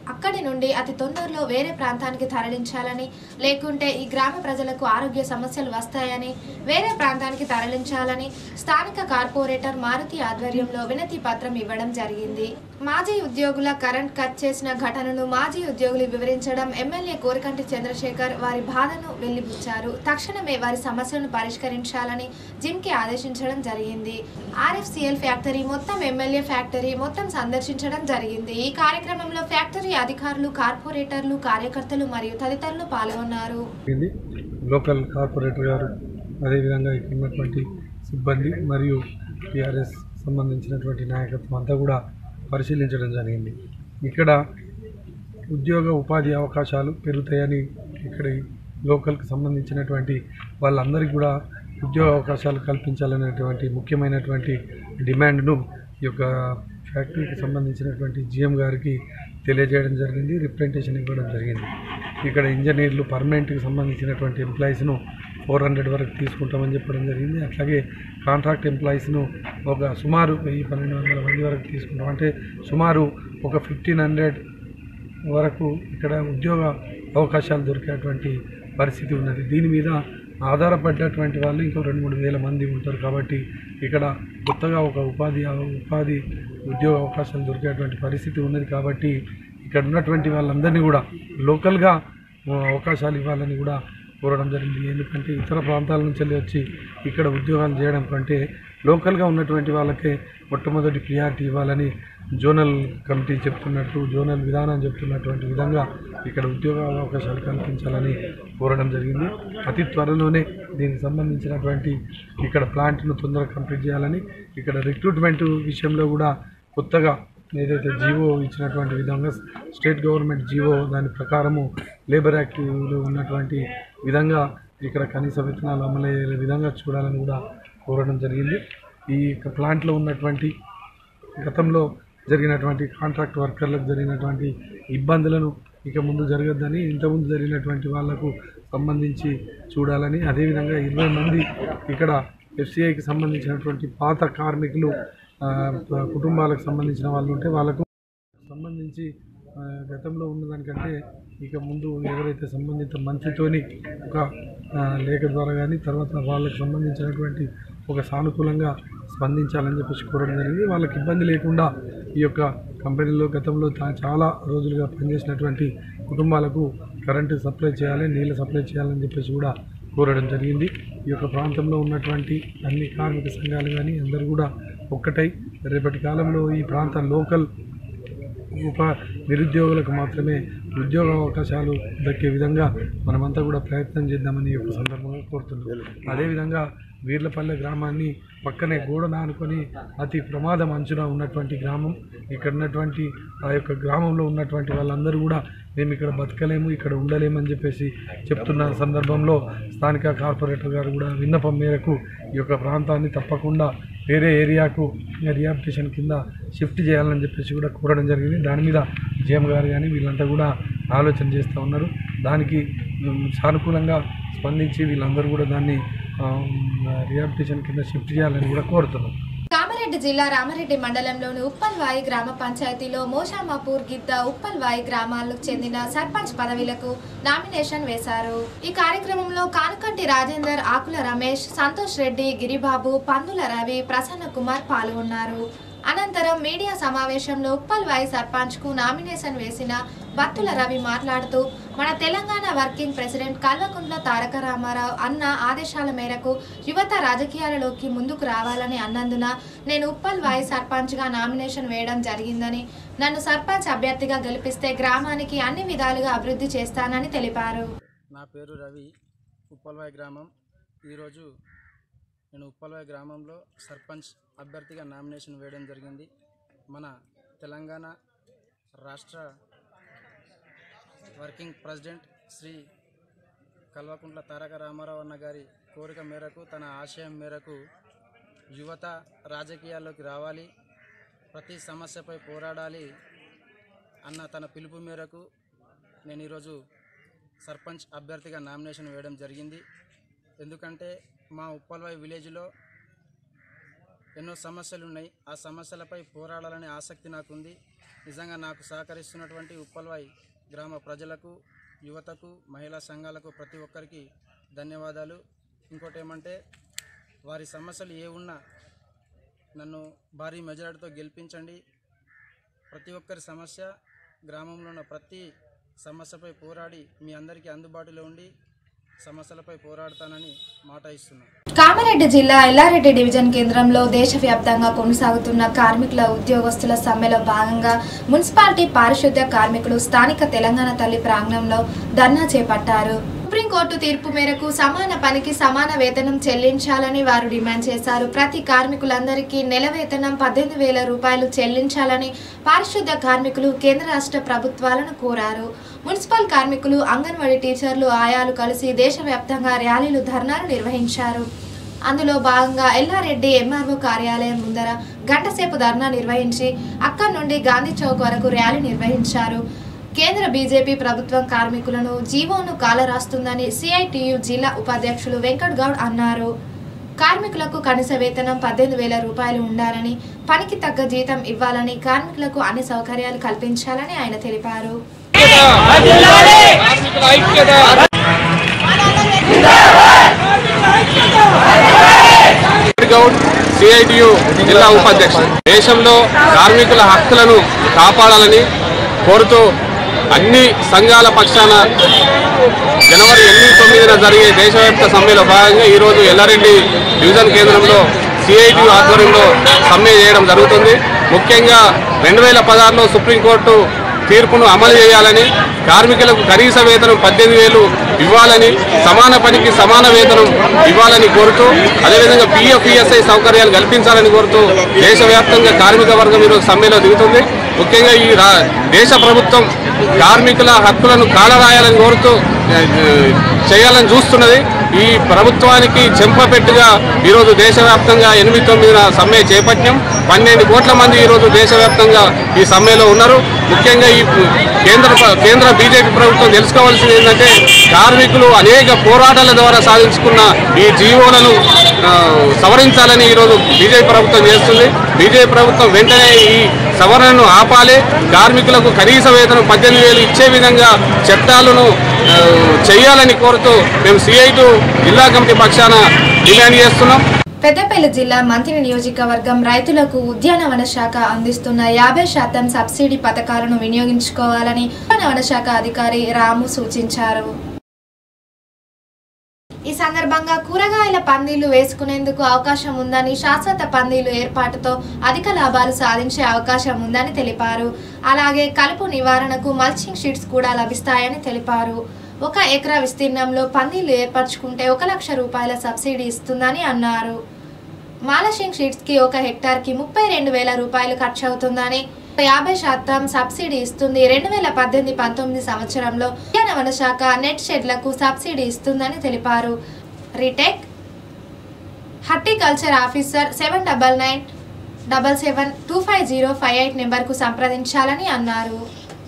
అక్కడి నుండి అతి తొందరలో వేరే ప్రాంతానికి తరలించాలని లేకుంటే ఈ గ్రామ ప్రజలకు ఆరోగ్య సమస్యలు వస్తాయని వేరే ప్రాంతానికి తరలించాలని స్థానిక కార్పొరేటర్ మారుతి ఆధ్వర్యంలో వినతి పత్రం ఇవ్వడం జరిగింది మాజీ ఉద్యోగుల కరెంట్ కట్ చేసిన ఘటనను మాజీ ఉద్యోగులు వివరించడం ఎమ్మెల్యే కోరికంటి చంద్రశేఖర్ వారి బాధను వెళ్లిబుచ్చారు తక్షణమే వారి సమస్యలను పరిష్కరించాలని జిమ్కి ఆదేశించడం జరిగింది ఆర్ఎఫ్సిఎల్ ఫ్యాక్టరీ మొత్తం ఎమ్మెల్యే ఫ్యాక్టరీ మొత్తం సందర్శించడం జరిగింది ఈ కార్యక్రమంలో ఫ్యాక్టరీ అధికారులు కార్పొరేటర్లు కార్యకర్తలు మరియు తదితరులు పాల్గొన్నారు జరిగింది లోకల్ కార్పొరేటర్ గారు అదేవిధంగా ఇక్కడ ఉన్నటువంటి సిబ్బంది మరియు టీఆర్ఎస్ సంబంధించినటువంటి నాయకత్వం అంతా కూడా పరిశీలించడం జరిగింది ఇక్కడ ఉద్యోగ ఉపాధి అవకాశాలు పెరుగుతాయని ఇక్కడ లోకల్కి సంబంధించినటువంటి వాళ్ళందరికీ కూడా ఉద్యోగ అవకాశాలు కల్పించాలనేటువంటి ముఖ్యమైనటువంటి డిమాండ్ను ఈ యొక్క ఫ్యాక్టరీకి సంబంధించినటువంటి జిఎం గారికి తెలియజేయడం జరిగింది రిప్రజెంటేషన్ ఇవ్వడం జరిగింది ఇక్కడ ఇంజనీర్లు పర్మనెంట్కి సంబంధించినటువంటి ఎంప్లాయీస్ను ఫోర్ హండ్రెడ్ వరకు తీసుకుంటామని చెప్పడం జరిగింది అట్లాగే కాంట్రాక్ట్ ఎంప్లాయీస్ను ఒక సుమారు వెయ్యి పన్నెండు వందల మంది వరకు తీసుకుంటాం అంటే సుమారు ఒక ఫిఫ్టీన్ హండ్రెడ్ వరకు ఇక్కడ ఉద్యోగ అవకాశాలు దొరికేటువంటి పరిస్థితి ఉన్నది దీని మీద ఆధారపడ్డటువంటి వాళ్ళు ఇంకో రెండు మూడు వేల మంది ఉంటారు కాబట్టి ఇక్కడ కొత్తగా ఒక ఉపాధి ఉపాధి ఉద్యోగ అవకాశాలు దొరికేటువంటి పరిస్థితి ఉన్నది కాబట్టి ఇక్కడ ఉన్నటువంటి వాళ్ళందరినీ కూడా లోకల్గా ఆ, అవకాశాలు ఇవ్వాలని కూడా కోరడం జరిగింది ఎందుకంటే ఇతర ప్రాంతాల నుంచి వెళ్ళి వచ్చి ఇక్కడ ఉద్యోగాలు చేయడం కంటే లోకల్గా ఉన్నటువంటి వాళ్ళకే మొట్టమొదటి ప్రియారిటీ ఇవ్వాలని జోనల్ కమిటీ చెప్తున్నట్టు జోనల్ విధానం చెప్తున్నటువంటి విధంగా ఇక్కడ ఉద్యోగ అవకాశాలు కల్పించాలని కోరడం జరిగింది అతి త్వరలోనే దీనికి సంబంధించినటువంటి ఇక్కడ ప్లాంట్ను తొందరగా కంప్లీట్ చేయాలని ఇక్కడ రిక్రూట్మెంట్ విషయంలో కూడా కొత్తగా ఏదైతే జీవో ఇచ్చినటువంటి విధంగా స్టేట్ గవర్నమెంట్ జీవో దాని ప్రకారము లేబర్ యాక్టివ్లో ఉన్నటువంటి విధంగా ఇక్కడ కనీస వేతనాలు అమలయ్యే విధంగా చూడాలని కూడా కోరడం జరిగింది ఈ యొక్క ప్లాంట్లో ఉన్నటువంటి గతంలో జరిగినటువంటి కాంట్రాక్ట్ వర్కర్లకు జరిగినటువంటి ఇబ్బందులను ఇక ముందు జరగద్దని ఇంతకుముందు జరిగినటువంటి వాళ్లకు సంబంధించి చూడాలని అదేవిధంగా ఇరవై మంది ఇక్కడ ఎఫ్సిఐకి సంబంధించినటువంటి పాత కార్మికులు ఆ, కుటుంబాలకు సంబంధించిన వాళ్ళు ఉంటే వాళ్ళకు సంబంధించి ఆ, గతంలో ఉన్నదానికంటే ఇక ముందు ఎవరైతే సంబంధిత మంత్రితోని ఒక ఆ, లేఖ ద్వారా కానీ తర్వాత వాళ్ళకి సంబంధించినటువంటి ఒక సానుకూలంగా స్పందించాలని చెప్పేసి కోరడం జరిగింది వాళ్ళకి ఇబ్బంది లేకుండా ఈ యొక్క కంపెనీలో గతంలో తా- చాలా రోజులుగా పనిచేసినటువంటి కుటుంబాలకు కరెంటు సప్లై చేయాలి నీళ్ళు సప్లై చేయాలని చెప్పేసి కూడా కోరడం జరిగింది ఈ యొక్క ప్రాంతంలో ఉన్నటువంటి అన్ని కార్మిక సంఘాలు కానీ అందరూ కూడా ఒక్కటై రేపటి కాలంలో ఈ ప్రాంత లోకల్ ఉప నిరుద్యోగులకు మాత్రమే ఉద్యోగ అవకాశాలు దక్కే విధంగా మనమంతా కూడా ప్రయత్నం చేద్దామని ఈ యొక్క సందర్భంగా కోరుతున్నాం అదేవిధంగా వీర్లపల్లె గ్రామాన్ని పక్కనే గోడన అనుకొని అతి ప్రమాదం అంచున ఉన్నటువంటి గ్రామం ఇక్కడ ఉన్నటువంటి ఆ యొక్క గ్రామంలో ఉన్నటువంటి వాళ్ళందరూ కూడా మేము ఇక్కడ బతకలేము ఇక్కడ ఉండలేమని చెప్పేసి చెప్తున్న సందర్భంలో స్థానిక కార్పొరేటర్ గారు కూడా విన్నపం మేరకు ఈ యొక్క ప్రాంతాన్ని తప్పకుండా వేరే ఏరియాకు రిహాబిటేషన్ కింద షిఫ్ట్ చేయాలని చెప్పేసి కూడా కోరడం జరిగింది దాని మీద జిఎం గారు కానీ వీళ్ళంతా కూడా ఆలోచన చేస్తూ ఉన్నారు దానికి ఉమ్, సానుకూలంగా స్పందించి వీళ్ళందరూ కూడా దాన్ని రిహాబిటేషన్ కింద షిఫ్ట్ చేయాలని కూడా కోరుతున్నాం కామారెడ్డి జిల్లా రామారెడ్డి మండలంలోని ఉప్పల్వాయి గ్రామ పంచాయతీలో మోషామాపూర్ గిద్ద ఉప్పల్వాయి గ్రామాలకు చెందిన సర్పంచ్ పదవిలకు నామినేషన్ వేశారు ఈ కార్యక్రమంలో కానుకంటి రాజేందర్ ఆకుల రమేష్ సంతోష్ రెడ్డి గిరిబాబు పందుల రవి ప్రసన్న కుమార్ పాల్గొన్నారు అనంతరం మీడియా సమావేశంలో ఉప్పల్వాయి సర్పంచ్ కు నామినేషన్ వేసిన బత్తుల రవి మాట్లాడుతూ మన తెలంగాణ వర్కింగ్ ప్రెసిడెంట్ కల్వకుంట్ల తారక రామారావు అన్న ఆదేశాల మేరకు యువత రాజకీయాలలోకి ముందుకు రావాలని అన్నందున నేను ఉప్పల్వాయి సర్పంచ్గా నామినేషన్ వేయడం జరిగిందని నన్ను సర్పంచ్ అభ్యర్థిగా గెలిపిస్తే గ్రామానికి అన్ని విధాలుగా అభివృద్ధి చేస్తానని తెలిపారు నా పేరు రవి ఉప్పల్వాయి గ్రామం ఈరోజు నేను ఉప్పల్వాయి గ్రామంలో సర్పంచ్ అభ్యర్థిగా నామినేషన్ వేయడం జరిగింది మన తెలంగాణ రాష్ట్ర వర్కింగ్ ప్రెసిడెంట్ శ్రీ కల్వకుంట్ల తారక రామారావు అన్న గారి కోరిక మేరకు తన ఆశయం మేరకు యువత రాజకీయాల్లోకి రావాలి ప్రతి సమస్యపై పోరాడాలి అన్న తన పిలుపు మేరకు నేను ఈరోజు సర్పంచ్ అభ్యర్థిగా నామినేషన్ వేయడం జరిగింది ఎందుకంటే మా ఉప్పల్వాయి విలేజ్లో ఎన్నో సమస్యలు ఉన్నాయి ఆ సమస్యలపై పోరాడాలనే ఆసక్తి నాకుంది నిజంగా నాకు సహకరిస్తున్నటువంటి ఉప్పల్వాయి గ్రామ ప్రజలకు యువతకు మహిళా సంఘాలకు ప్రతి ఒక్కరికి ధన్యవాదాలు ఇంకోటి ఏమంటే వారి సమస్యలు ఏ ఉన్నా నన్ను భారీ మెజారిటీతో గెలిపించండి ప్రతి ఒక్కరి సమస్య గ్రామంలో ఉన్న ప్రతి సమస్యపై పోరాడి మీ అందరికీ అందుబాటులో ఉండి సమస్యలపై పోరాడతానని మాట ఇస్తున్నాను కామారెడ్డి జిల్లా ఎల్లారెడ్డి డివిజన్ కేంద్రంలో దేశవ్యాప్తంగా కొనసాగుతున్న కార్మికుల ఉద్యోగస్తుల సమ్మెలో భాగంగా మున్సిపాలిటీ పారిశుద్ధ్య కార్మికులు స్థానిక తెలంగాణ తల్లి ప్రాంగణంలో ధర్నా చేపట్టారు సుప్రీంకోర్టు తీర్పు మేరకు సమాన పనికి సమాన వేతనం చెల్లించాలని వారు డిమాండ్ చేశారు ప్రతి కార్మికులందరికీ నెల వేతనం పద్దెనిమిది వేల రూపాయలు చెల్లించాలని పారిశుద్ధ్య కార్మికులు కేంద్ర రాష్ట్ర ప్రభుత్వాలను కోరారు మున్సిపల్ కార్మికులు అంగన్వాడీ టీచర్లు ఆయాలు కలిసి దేశవ్యాప్తంగా ర్యాలీలు ధర్నాలు నిర్వహించారు అందులో భాగంగా ఎల్లారెడ్డి ఎంఆర్ఓ కార్యాలయం ముందర గంటసేపు ధర్నా నిర్వహించి అక్కడి నుండి గాంధీ చౌక్ వరకు ర్యాలీ నిర్వహించారు కేంద్ర బీజేపీ ప్రభుత్వం కార్మికులను జీవోను కాలరాస్తుందని సిఐటియు జిల్లా ఉపాధ్యక్షులు వెంకట్ గౌడ్ అన్నారు కార్మికులకు కనీస వేతనం పద్దెనిమిది వేల రూపాయలు ఉండాలని పనికి తగ్గ జీతం ఇవ్వాలని కార్మికులకు అన్ని సౌకర్యాలు కల్పించాలని ఆయన తెలిపారు గౌడ్ సిఐటియు జిల్లా ఉపాధ్యక్షుడు దేశంలో కార్మికుల హక్కులను కాపాడాలని కోరుతూ అన్ని సంఘాల పక్షాన జనవరి ఎనిమిది తొమ్మిదిన జరిగే దేశవ్యాప్త సమ్మెలో భాగంగా ఈరోజు ఎల్లారెడ్డి డివిజన్ కేంద్రంలో సిఐటియు ఆధ్వర్యంలో సమ్మె చేయడం జరుగుతుంది ముఖ్యంగా రెండు వేల పదహారులో సుప్రీంకోర్టు తీర్పును అమలు చేయాలని కార్మికులకు కనీస వేతనం పద్దెనిమిది వేలు ఇవ్వాలని సమాన పనికి సమాన వేతనం ఇవ్వాలని కోరుతూ అదేవిధంగా పిఎఫ్ ఈఎస్ఐ సౌకర్యాలు కల్పించాలని కోరుతూ దేశవ్యాప్తంగా కార్మిక వర్గం ఈరోజు సమ్మెలో దిగుతుంది ముఖ్యంగా ఈ రా దేశ ప్రభుత్వం కార్మికుల హక్కులను కాలరాయాలని కోరుతూ ఆ, చేయాలని చూస్తున్నది ఈ ప్రభుత్వానికి చెంపపెట్టుగా ఈరోజు దేశవ్యాప్తంగా ఎనిమిది తొమ్మిదిన సమ్మె చేపట్టాం పన్నెండు కోట్ల మంది ఈరోజు దేశవ్యాప్తంగా ఈ సమ్మెలో ఉన్నారు ముఖ్యంగా ఈ కేంద్ర ప్ర- కేంద్ర బీజేపీ ప్రభుత్వం తెలుసుకోవాల్సింది ఏంటంటే కార్మికులు అనేక పోరాటాల ద్వారా సాధించుకున్న ఈ జీవోలను ఆ, సవరించాలని ఈరోజు బీజేపీ ప్రభుత్వం చేస్తుంది బీజేపీ ప్రభుత్వం వెంటనే ఈ సవరణను ఆపాలి కార్మికులకు కనీస వేతనం పద్దెనిమిది వేలు ఇచ్చే విధంగా చట్టాలను ఆ, చేయాలని కోరుతూ మేము సిఐటు జిల్లా కమిటీ పక్షాన డిమాండ్ చేస్తున్నాం పెద్దపల్లి జిల్లా మంత్రి నియోజకవర్గం రైతులకు ఉద్యానవన శాఖ అందిస్తున్న యాభై శాతం సబ్సిడీ పథకాలను వినియోగించుకోవాలని ఉద్యానవన శాఖ అధికారి రాము సూచించారు ఈ సందర్భంగా కూరగాయల పందిళ్లు వేసుకునేందుకు అవకాశం ఉందని శాశ్వత పందిళ్లు ఏర్పాటుతో అధిక లాభాలు సాధించే అవకాశం ఉందని తెలిపారు అలాగే కలుపు నివారణకు మల్చింగ్ షీట్స్ కూడా లభిస్తాయని తెలిపారు ఒక ఎకరా విస్తీర్ణంలో పందిళ్లు ఏర్పరచుకుంటే ఒక లక్ష రూపాయల సబ్సిడీ ఇస్తుందని అన్నారు మాలషింగ్ షీట్స్ కి ఒక హెక్టార్ కి ముప్పై రెండు వేల రూపాయలు ఖర్చు అవుతుందని యాభై శాతం సబ్సిడీ ఇస్తుంది రెండు వేల పద్దెనిమిది పంతొమ్మిది సంవత్సరంలో ఉద్యానవన శాఖ నెట్ షెడ్లకు సబ్సిడీ ఇస్తుందని తెలిపారు రీటెక్ horticulture officer seven double nine double seven two five zero five eight నెంబర్కు సంప్రదించాలని అన్నారు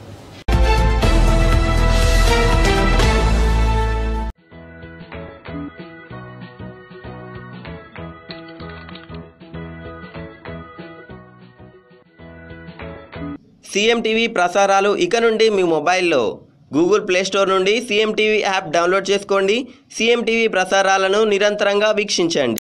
సీఎం టీవీ ప్రసారాలు ఇక నుండి మీ మొబైల్లో గూగుల్ ప్లే స్టోర్ నుండి సీఎం టీవీ యాప్ డౌన్లోడ్ చేసుకోండి సీఎం టీవీ ప్రసారాలను నిరంతరంగా వీక్షించండి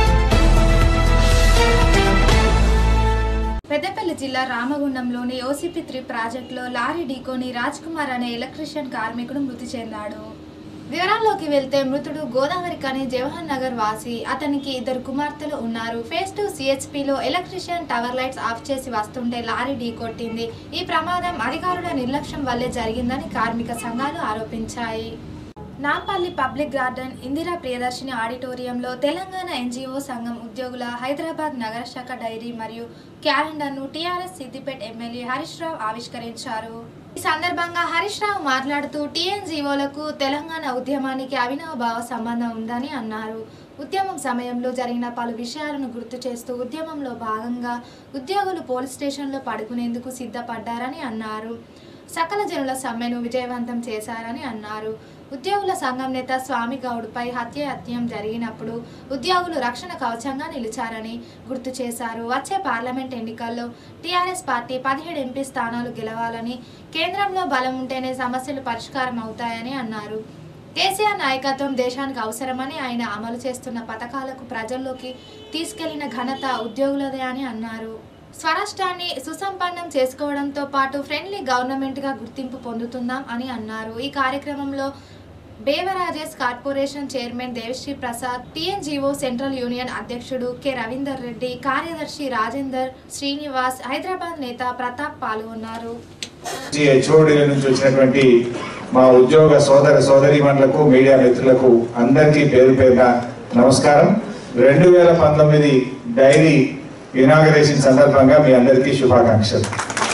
పెద్దపల్లి జిల్లా రామగుండంలోని ఓసీపీ త్రీ ప్రాజెక్టులో లారీ ఢీకొని రాజ్ కుమార్ అనే ఎలక్ట్రీషియన్ కార్మికుడు మృతి చెందాడు వివరాల్లోకి వెళ్తే మృతుడు గోదావరి కని జవహర్ నగర్ వాసి అతనికి ఇద్దరు కుమార్తెలు ఉన్నారు ఫేస్ టూ సిహెచ్పిలో ఎలక్ట్రీషియన్ టవర్ లైట్స్ ఆఫ్ చేసి వస్తుంటే లారీ ఢీకొట్టింది ఈ ప్రమాదం అధికారుల నిర్లక్ష్యం వల్లే జరిగిందని కార్మిక సంఘాలు ఆరోపించాయి నాంపల్లి పబ్లిక్ గార్డెన్ ఇందిరా ప్రియదర్శిని ఆడిటోరియంలో తెలంగాణ ఎన్జిఓ సంఘం ఉద్యోగుల హైదరాబాద్ నగర శాఖ డైరీ మరియు క్యాలెండర్ను టీఆర్ఎస్ సిద్దిపేట ఎమ్మెల్యే హరీష్ రావు ఆవిష్కరించారు ఈ సందర్భంగా హరీష్ రావు మాట్లాడుతూ టీఎన్జీఓలకు తెలంగాణ ఉద్యమానికి అవినవ భావ సంబంధం ఉందని అన్నారు ఉద్యమం సమయంలో జరిగిన పలు విషయాలను గుర్తు చేస్తూ ఉద్యమంలో భాగంగా ఉద్యోగులు పోలీస్ స్టేషన్లో పడుకునేందుకు సిద్ధపడ్డారని అన్నారు సకల జనుల సమ్మెను విజయవంతం చేశారని అన్నారు ఉద్యోగుల సంఘం నేత స్వామి గౌడ్పై హత్యాయత్నం జరిగినప్పుడు ఉద్యోగులు రక్షణ కవచంగా నిలిచారని గుర్తు చేశారు వచ్చే పార్లమెంట్ ఎన్నికల్లో టీఆర్ఎస్ పార్టీ పదిహేడు ఎంపీ స్థానాలు గెలవాలని కేంద్రంలో బలం ఉంటేనే సమస్యలు పరిష్కారం అవుతాయని అన్నారు కేసీఆర్ నాయకత్వం దేశానికి అవసరమని ఆయన అమలు చేస్తున్న పథకాలకు ప్రజల్లోకి తీసుకెళ్లిన ఘనత ఉద్యోగులదే అని అన్నారు స్వరాష్ట్రాన్ని సుసంపన్నం చేసుకోవడంతో పాటు ఫ్రెండ్లీ గవర్నమెంట్గా గుర్తింపు పొందుతున్నాం అని అన్నారు ఈ కార్యక్రమంలో beverages corporation chairman Devasri Prasad TNGO central union అధ్యక్షుడు కె రవీందర్ రెడ్డి కార్యదర్శి రాజేందర్ శ్రీనివాస్ హైదరాబాద్ నేత ప్రతాప్ పాల్గొన్నారు హెచ్ఓడీల నుంచి వచ్చినటువంటి మా ఉద్యోగ సోదర సోదరీమణులకు మీడియా మిత్రులకు అందరికీ పేరు పేరున నమస్కారం రెండు వేల పంతొమ్మిది డైరీ ఇనాగరేషన్ సందర్భంగా మీ అందరికీ శుభాకాంక్షలు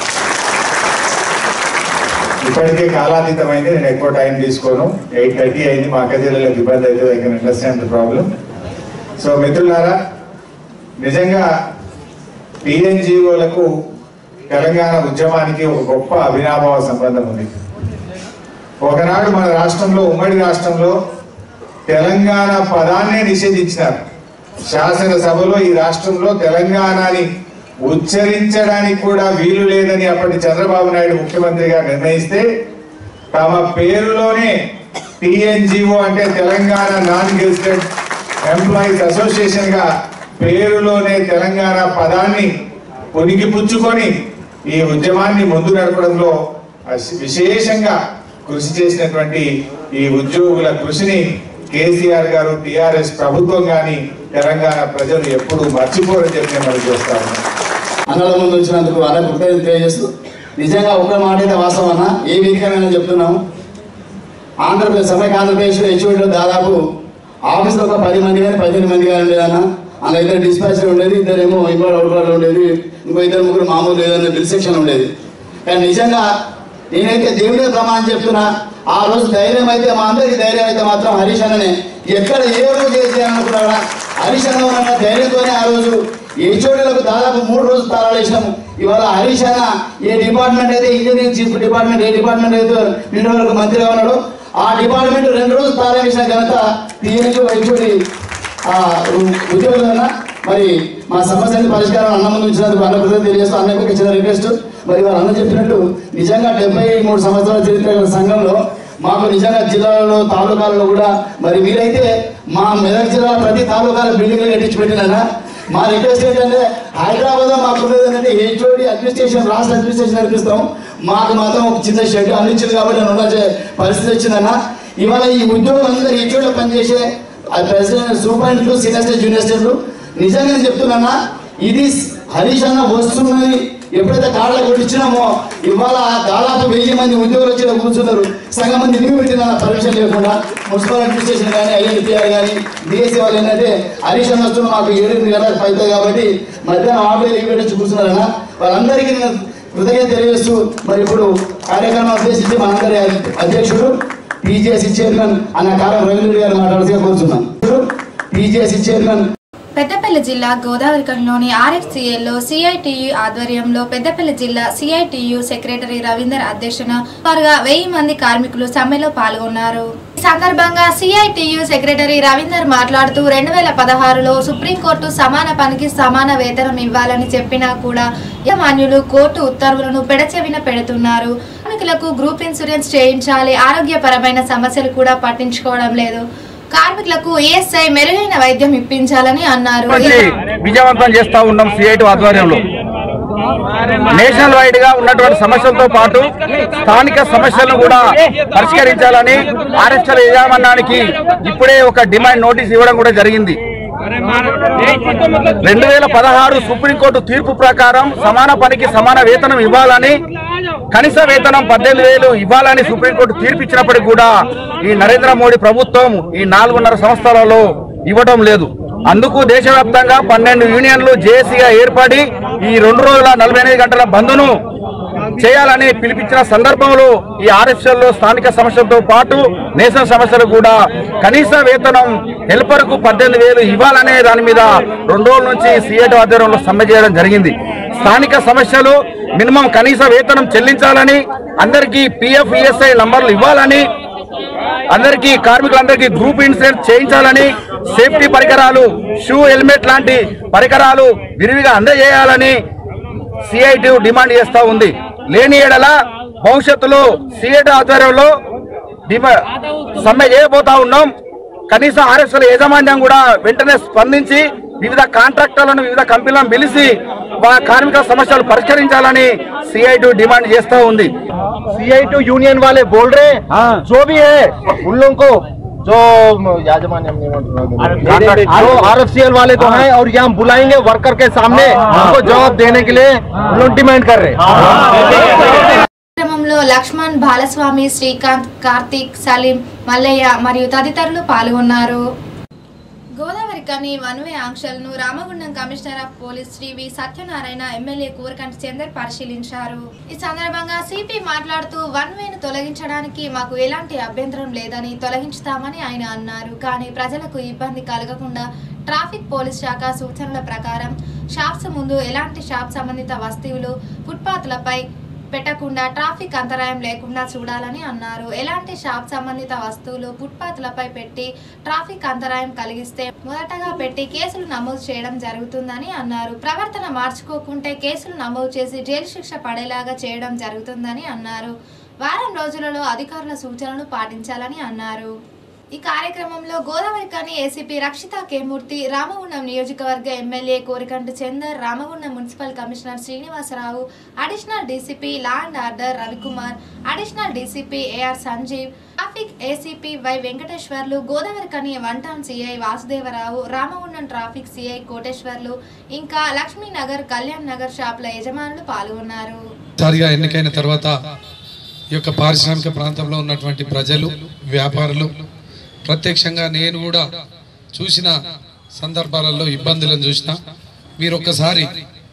ఇప్పటికే కాలాతీతమైంది నేను ఎక్కువ టైం తీసుకోను ఎయిట్ థర్టీ అయింది మా అక్కజీలకు ఇబ్బంది అయితే I can understand the problem so మిత్రులారా నిజంగా టీఎన్జిఓలకు తెలంగాణ ఉద్యమానికి ఒక గొప్ప అవినాభావ సంబంధం ఉంది ఒకనాడు మన రాష్ట్రంలో ఉమ్మడి రాష్ట్రంలో తెలంగాణ పదాన్నే నిషేధించినారు శాసనసభలో ఈ రాష్ట్రంలో తెలంగాణని ఉచ్చరించడానికి కూడా వీలు లేదని అప్పటి చంద్రబాబు నాయుడు ముఖ్యమంత్రిగా నిర్ణయిస్తే తమ పేరులోనే టిఎన్జిఓ అంటే Telangana non gazetted employees association గా పేరులోనే తెలంగాణ పదాన్ని పునికి పుచ్చుకొని ఈ ఉద్యమాన్ని ముందు నడపడంలో అశ్- విశేషంగా కృషి చేసినటువంటి ఈ ఉద్యోగుల కృషిని కేసీఆర్ గారు టిఆర్ఎస్ ప్రభుత్వం కానీ తెలంగాణ ప్రజలు ఎప్పుడూ మర్చిపోరని చెప్పి నేను మనం చేస్తాను అన్నల ముందు వచ్చినందుకు అలా కృతజ్ఞత తెలియజేస్తూ నిజంగా ఒక్క మాట అయితే వాస్తవం అన్న ఏ వేదికమైనా చెప్తున్నాము ఆంధ్రప్రదేశ్ సమైక్య ఆంధ్రప్రదేశ్ హెచ్ఓడిలో దాదాపు ఆఫీస్లో ఒక పది మంది కానీ పదిహేను మంది కానీ ఉండేదన్న అందులో ఇద్దరు డిస్పాచర్ ఉండేది ఇద్దరేమో ఇంకోటి అవుట్ ఉండేది ఇంకో ఇద్దరు ముగ్గురు మామూలు ఏదైనా బిల్ సెక్షన్ ఉండేది కానీ నిజంగా నేనైతే దేవుడే ప్రమాణం చెప్తున్నా ఆ రోజు ధైర్యం అయితే మా అందరికి ధైర్యం అయితే మాత్రం హరీష్ అన్ననే ఎక్కడ ఏ రోజు ఏది చేయాలనుకున్నాడా హరీష్ అన్న ఉన్న ధైర్యంతోనే ఆ రోజు హెచ్ఓడీలకు దాదాపు మూడు రోజులు తాళాలు వేసినాము ఇవాళ హరీష్ అన్న ఏ డిపార్ట్మెంట్ అయితే ఇంజనీరింగ్ చీఫ్ డిపార్ట్మెంట్ ఏ డిపార్ట్మెంట్ అయితే నిన్న వరకు మంత్రిగా ఉన్నాడో ఆ డిపార్ట్మెంట్ రెండు రోజులు తాళం వేసిన ఘనత టీఎన్కి హెచ్ఓడి ఆ ఉద్యోగులన్నా మరి మా సమస్యని పరిష్కారం అన్న ముందు ఉంచినందుకు అన్న కృతజ్ఞత తెలియజేస్తూ అన్నకు ఒక చిన్న రిక్వెస్ట్ మరి వారు అన్న చెప్పినట్టు నిజంగా డెబ్బై మూడు సంవత్సరాల చరిత్ర గల సంఘంలో మాకు నిజంగా జిల్లాలలో తాలూకాలలో కూడా మరి మీరైతే మా మెదక్ జిల్లా ప్రతి తాలూకాల బిల్డింగ్లు కట్టించి పెట్టినారా మా రిక్వెస్ట్ ఏంటంటే హైదరాబాద్ మాకు ఉన్నది ఏంటంటే హెచ్ఓడి అడ్మినిస్ట్రేషన్ రాష్ట్ర అడ్మినిస్ట్రేషన్ నడిపిస్తాం మాకు మాత్రం ఒక చిన్న షెడ్ అందించింది కాబట్టి నేను ఉండాల్సిన పరిస్థితి వచ్చిందన్న ఇవాళ ఈ ఉద్యోగులు అందరూ హెచ్ఓడిలో పనిచేసే president superintendent senior state junior స్టేట్లు నిజంగా నేను చెప్తున్నానా ఇది హరీష్ అన్న వస్తున్నది ఎప్పుడైతే కాళ్ళ కొట్టించినామో ఇవాళ దాదాపు వెయ్యి మంది ఉద్యోగులు వచ్చి కూర్చున్నారు సగం మంది లీవ్ పెట్టిన పర్మిషన్ లేకుండా మున్సిపల్ అడ్మినిస్ట్రేషన్ కానీ ఐఎన్పిఆర్ కానీ డిఎస్సీ వాళ్ళు ఏంటంటే హరీష్ అన్న వస్తున్న మాకు ఏడు ఎనిమిది గంటలకు అవుతుంది కాబట్టి మధ్యాహ్నం ఆఫీస్ లీవ్ పెట్టి కూర్చున్నారన్న వాళ్ళందరికీ నేను కృతజ్ఞత తెలియజేస్తూ మరి ఇప్పుడు కార్యక్రమం ఉద్దేశించి మనందరి అధ్యక్షుడు టీజేసీ చైర్మన్ అన్న కారం రవీంద్ర గారు మాట్లాడుతూ కోరుతున్నాం టీజేసీ చైర్మన్ పెద్దపల్లి జిల్లా గోదావరికంలోని ఆర్ఎఫ్సిఎల్లో సిఐటియు ఆధ్వర్యంలో పెద్దపల్లి జిల్లా సిఐటియు సెక్రటరీ రవీందర్ అధ్యక్షన సుమారుగా వెయ్యి మంది కార్మికులు సమ్మెలో పాల్గొన్నారు ఈ సందర్భంగా సిఐటియు సెక్రటరీ రవీందర్ మాట్లాడుతూ రెండు వేల పదహారులో సుప్రీంకోర్టు సమాన పనికి సమాన వేతనం ఇవ్వాలని చెప్పినా కూడా యజమాన్యులు కోర్టు ఉత్తర్వులను పెడచెవిన పెడుతున్నారు కార్మికులకు గ్రూప్ ఇన్సూరెన్స్ చేయించాలి ఆరోగ్యపరమైన సమస్యలు కూడా పట్టించుకోవడం లేదు కార్మికులకు ఈఎస్ఐ మెరుగైన వైద్యం ఇప్పించాలని అన్నారు మంచి విజయవంతం చేస్తా ఉన్నాం సిఐటి ఆధ్వర్యంలో నేషనల్ వైడ్ గా ఉన్నటువంటి సమస్యలతో పాటు స్థానిక సమస్యలను కూడా పరిష్కరించాలని ఆర్ఎస్ఎల్ యజమానానికి ఇప్పుడే ఒక డిమాండ్ నోటీస్ ఇవ్వడం కూడా జరిగింది రెండు వేల పదహారు సుప్రీంకోర్టు తీర్పు ప్రకారం సమాన పనికి సమాన వేతనం ఇవ్వాలని కనీస వేతనం పద్దెనిమిది వేలు ఇవ్వాలని సుప్రీంకోర్టు తీర్పు ఇచ్చినప్పటికీ కూడా ఈ నరేంద్ర మోడీ ప్రభుత్వం ఈ నాలుగున్నర సంవత్సరాలలో ఇవ్వడం లేదు అందుకు దేశవ్యాప్తంగా పన్నెండు యూనియన్లు జేఏసీగా ఏర్పడి ఈ రెండు రోజుల నలభై ఎనిమిది గంటల బంద్ను చేయాలని పిలిపించిన సందర్భంలో ఈ ఆర్ఎస్ఎల్ లో స్థానిక సమస్యలతో పాటు నేషనల్ సమస్యలు కూడా కనీస వేతనం హెల్పర్ కు పద్దెనిమిది వేలు ఇవ్వాలనే దాని మీద రెండు రోజుల నుంచి సిఐటి ఆధ్వర్యంలో సమ్మె చేయడం జరిగింది స్థానిక సమస్యలు మినిమం కనీస వేతనం చెల్లించాలని అందరికీ పిఎఫ్ ఈఎస్ఐ నంబర్లు ఇవ్వాలని అందరికీ కార్మికులందరికీ గ్రూప్ ఇన్సూరెన్స్ చేయించాలని సేఫ్టీ పరికరాలు షూ హెల్మెట్ లాంటి పరికరాలు విరివిగా అందజేయాలని సిఐటి డిమాండ్ చేస్తా ఉంది లేని ఏడల భవిష్యత్తులో సిఐటి ఆధ్వర్యంలో డిమా- సమ్మె చేయబోతా ఉన్నాం కనీసం ఆర్ఎస్ఎల్ యాజమాన్యం కూడా వెంటనే స్పందించి వివిధ కాంట్రాక్టర్లను వివిధ కంపెనీలను పిలిచి మా కార్మిక సమస్యలు పరిష్కరించాలని సిఐటి డిమాండ్ చేస్తా ఉంది सीआई यूनियन वाले बोल रहे हैं जो भी है उन लोगों को जो याजमान्य जो आर वाले तो हैं और यहाँ बुलाएंगे वर्कर के सामने उनको जवाब देने के लिए उन लोग डिमांड कर रहे हैं కార్యక్రమంలో లక్ష్మణ్ బాలస్వామి శ్రీకాంత్ కార్తీక్ సలీం మల్లయ్య మరియు తదితరులు పాల్గొన్నారు గోదావరి కని వన్వే ఆంక్షలను Ramagundam commissioner of police Shri V Satyanarayana MLA Korukanti Chander పరిశీలించారు ఈ సందర్భంగా సిపి మాట్లాడుతూ వన్ వేను తొలగించడానికి మాకు ఎలాంటి అభ్యంతరం లేదని తొలగించుతామని ఆయన అన్నారు కానీ ప్రజలకు ఇబ్బంది కలగకుండా ట్రాఫిక్ పోలీస్ శాఖ సూచనల ప్రకారం షాప్స్ ముందు ఎలాంటి షాప్ సంబంధిత వస్తువులు ఫుట్పాత్లపై పెట్టకుండా ట్రాఫిక్ అంతరాయం లేకుండా చూడాలని అన్నారు ఎలాంటి షాప్ సంబంధిత వస్తువులు ఫుట్పాత్లపై పెట్టి ట్రాఫిక్ అంతరాయం కలిగిస్తే మొదటగా పెట్టి కేసులు నమోదు చేయడం జరుగుతుందని అన్నారు ప్రవర్తన మార్చుకోకుంటే కేసులు నమోదు చేసి జైలు శిక్ష పడేలాగా చేయడం జరుగుతుందని అన్నారు వారం రోజులలో అధికారుల సూచనలు పాటించాలని అన్నారు ఈ కార్యక్రమంలో గోదావరి కని ఏసీపీ రక్షిత కేమూర్తి రామగుండం నియోజకవర్గ MLA Korukanti Chander Ramagundam municipal commissioner Srinivasarao additional DCP law and order Ravikumar additional DCP AR Sanjeev traffic ACP Y Venkateswarlu Godavarikhani one town CI Vasudevarao Ramagundam traffic CI Koteswarlu ఇంకా లక్ష్మీనగర్ కళ్యాణ్ నగర్ షాపుల యజమానులు పాల్గొన్నారు సారిగా ఎన్నికైన తర్వాత ఈ యొక్క పారిశ్రామిక ప్రాంతంలో ఉన్నటువంటి ప్రజలు వ్యాపారులు ప్రత్యక్షంగా నేను కూడా చూసిన సందర్భాలలో ఇబ్బందులను చూసిన మీరు ఒక్కసారి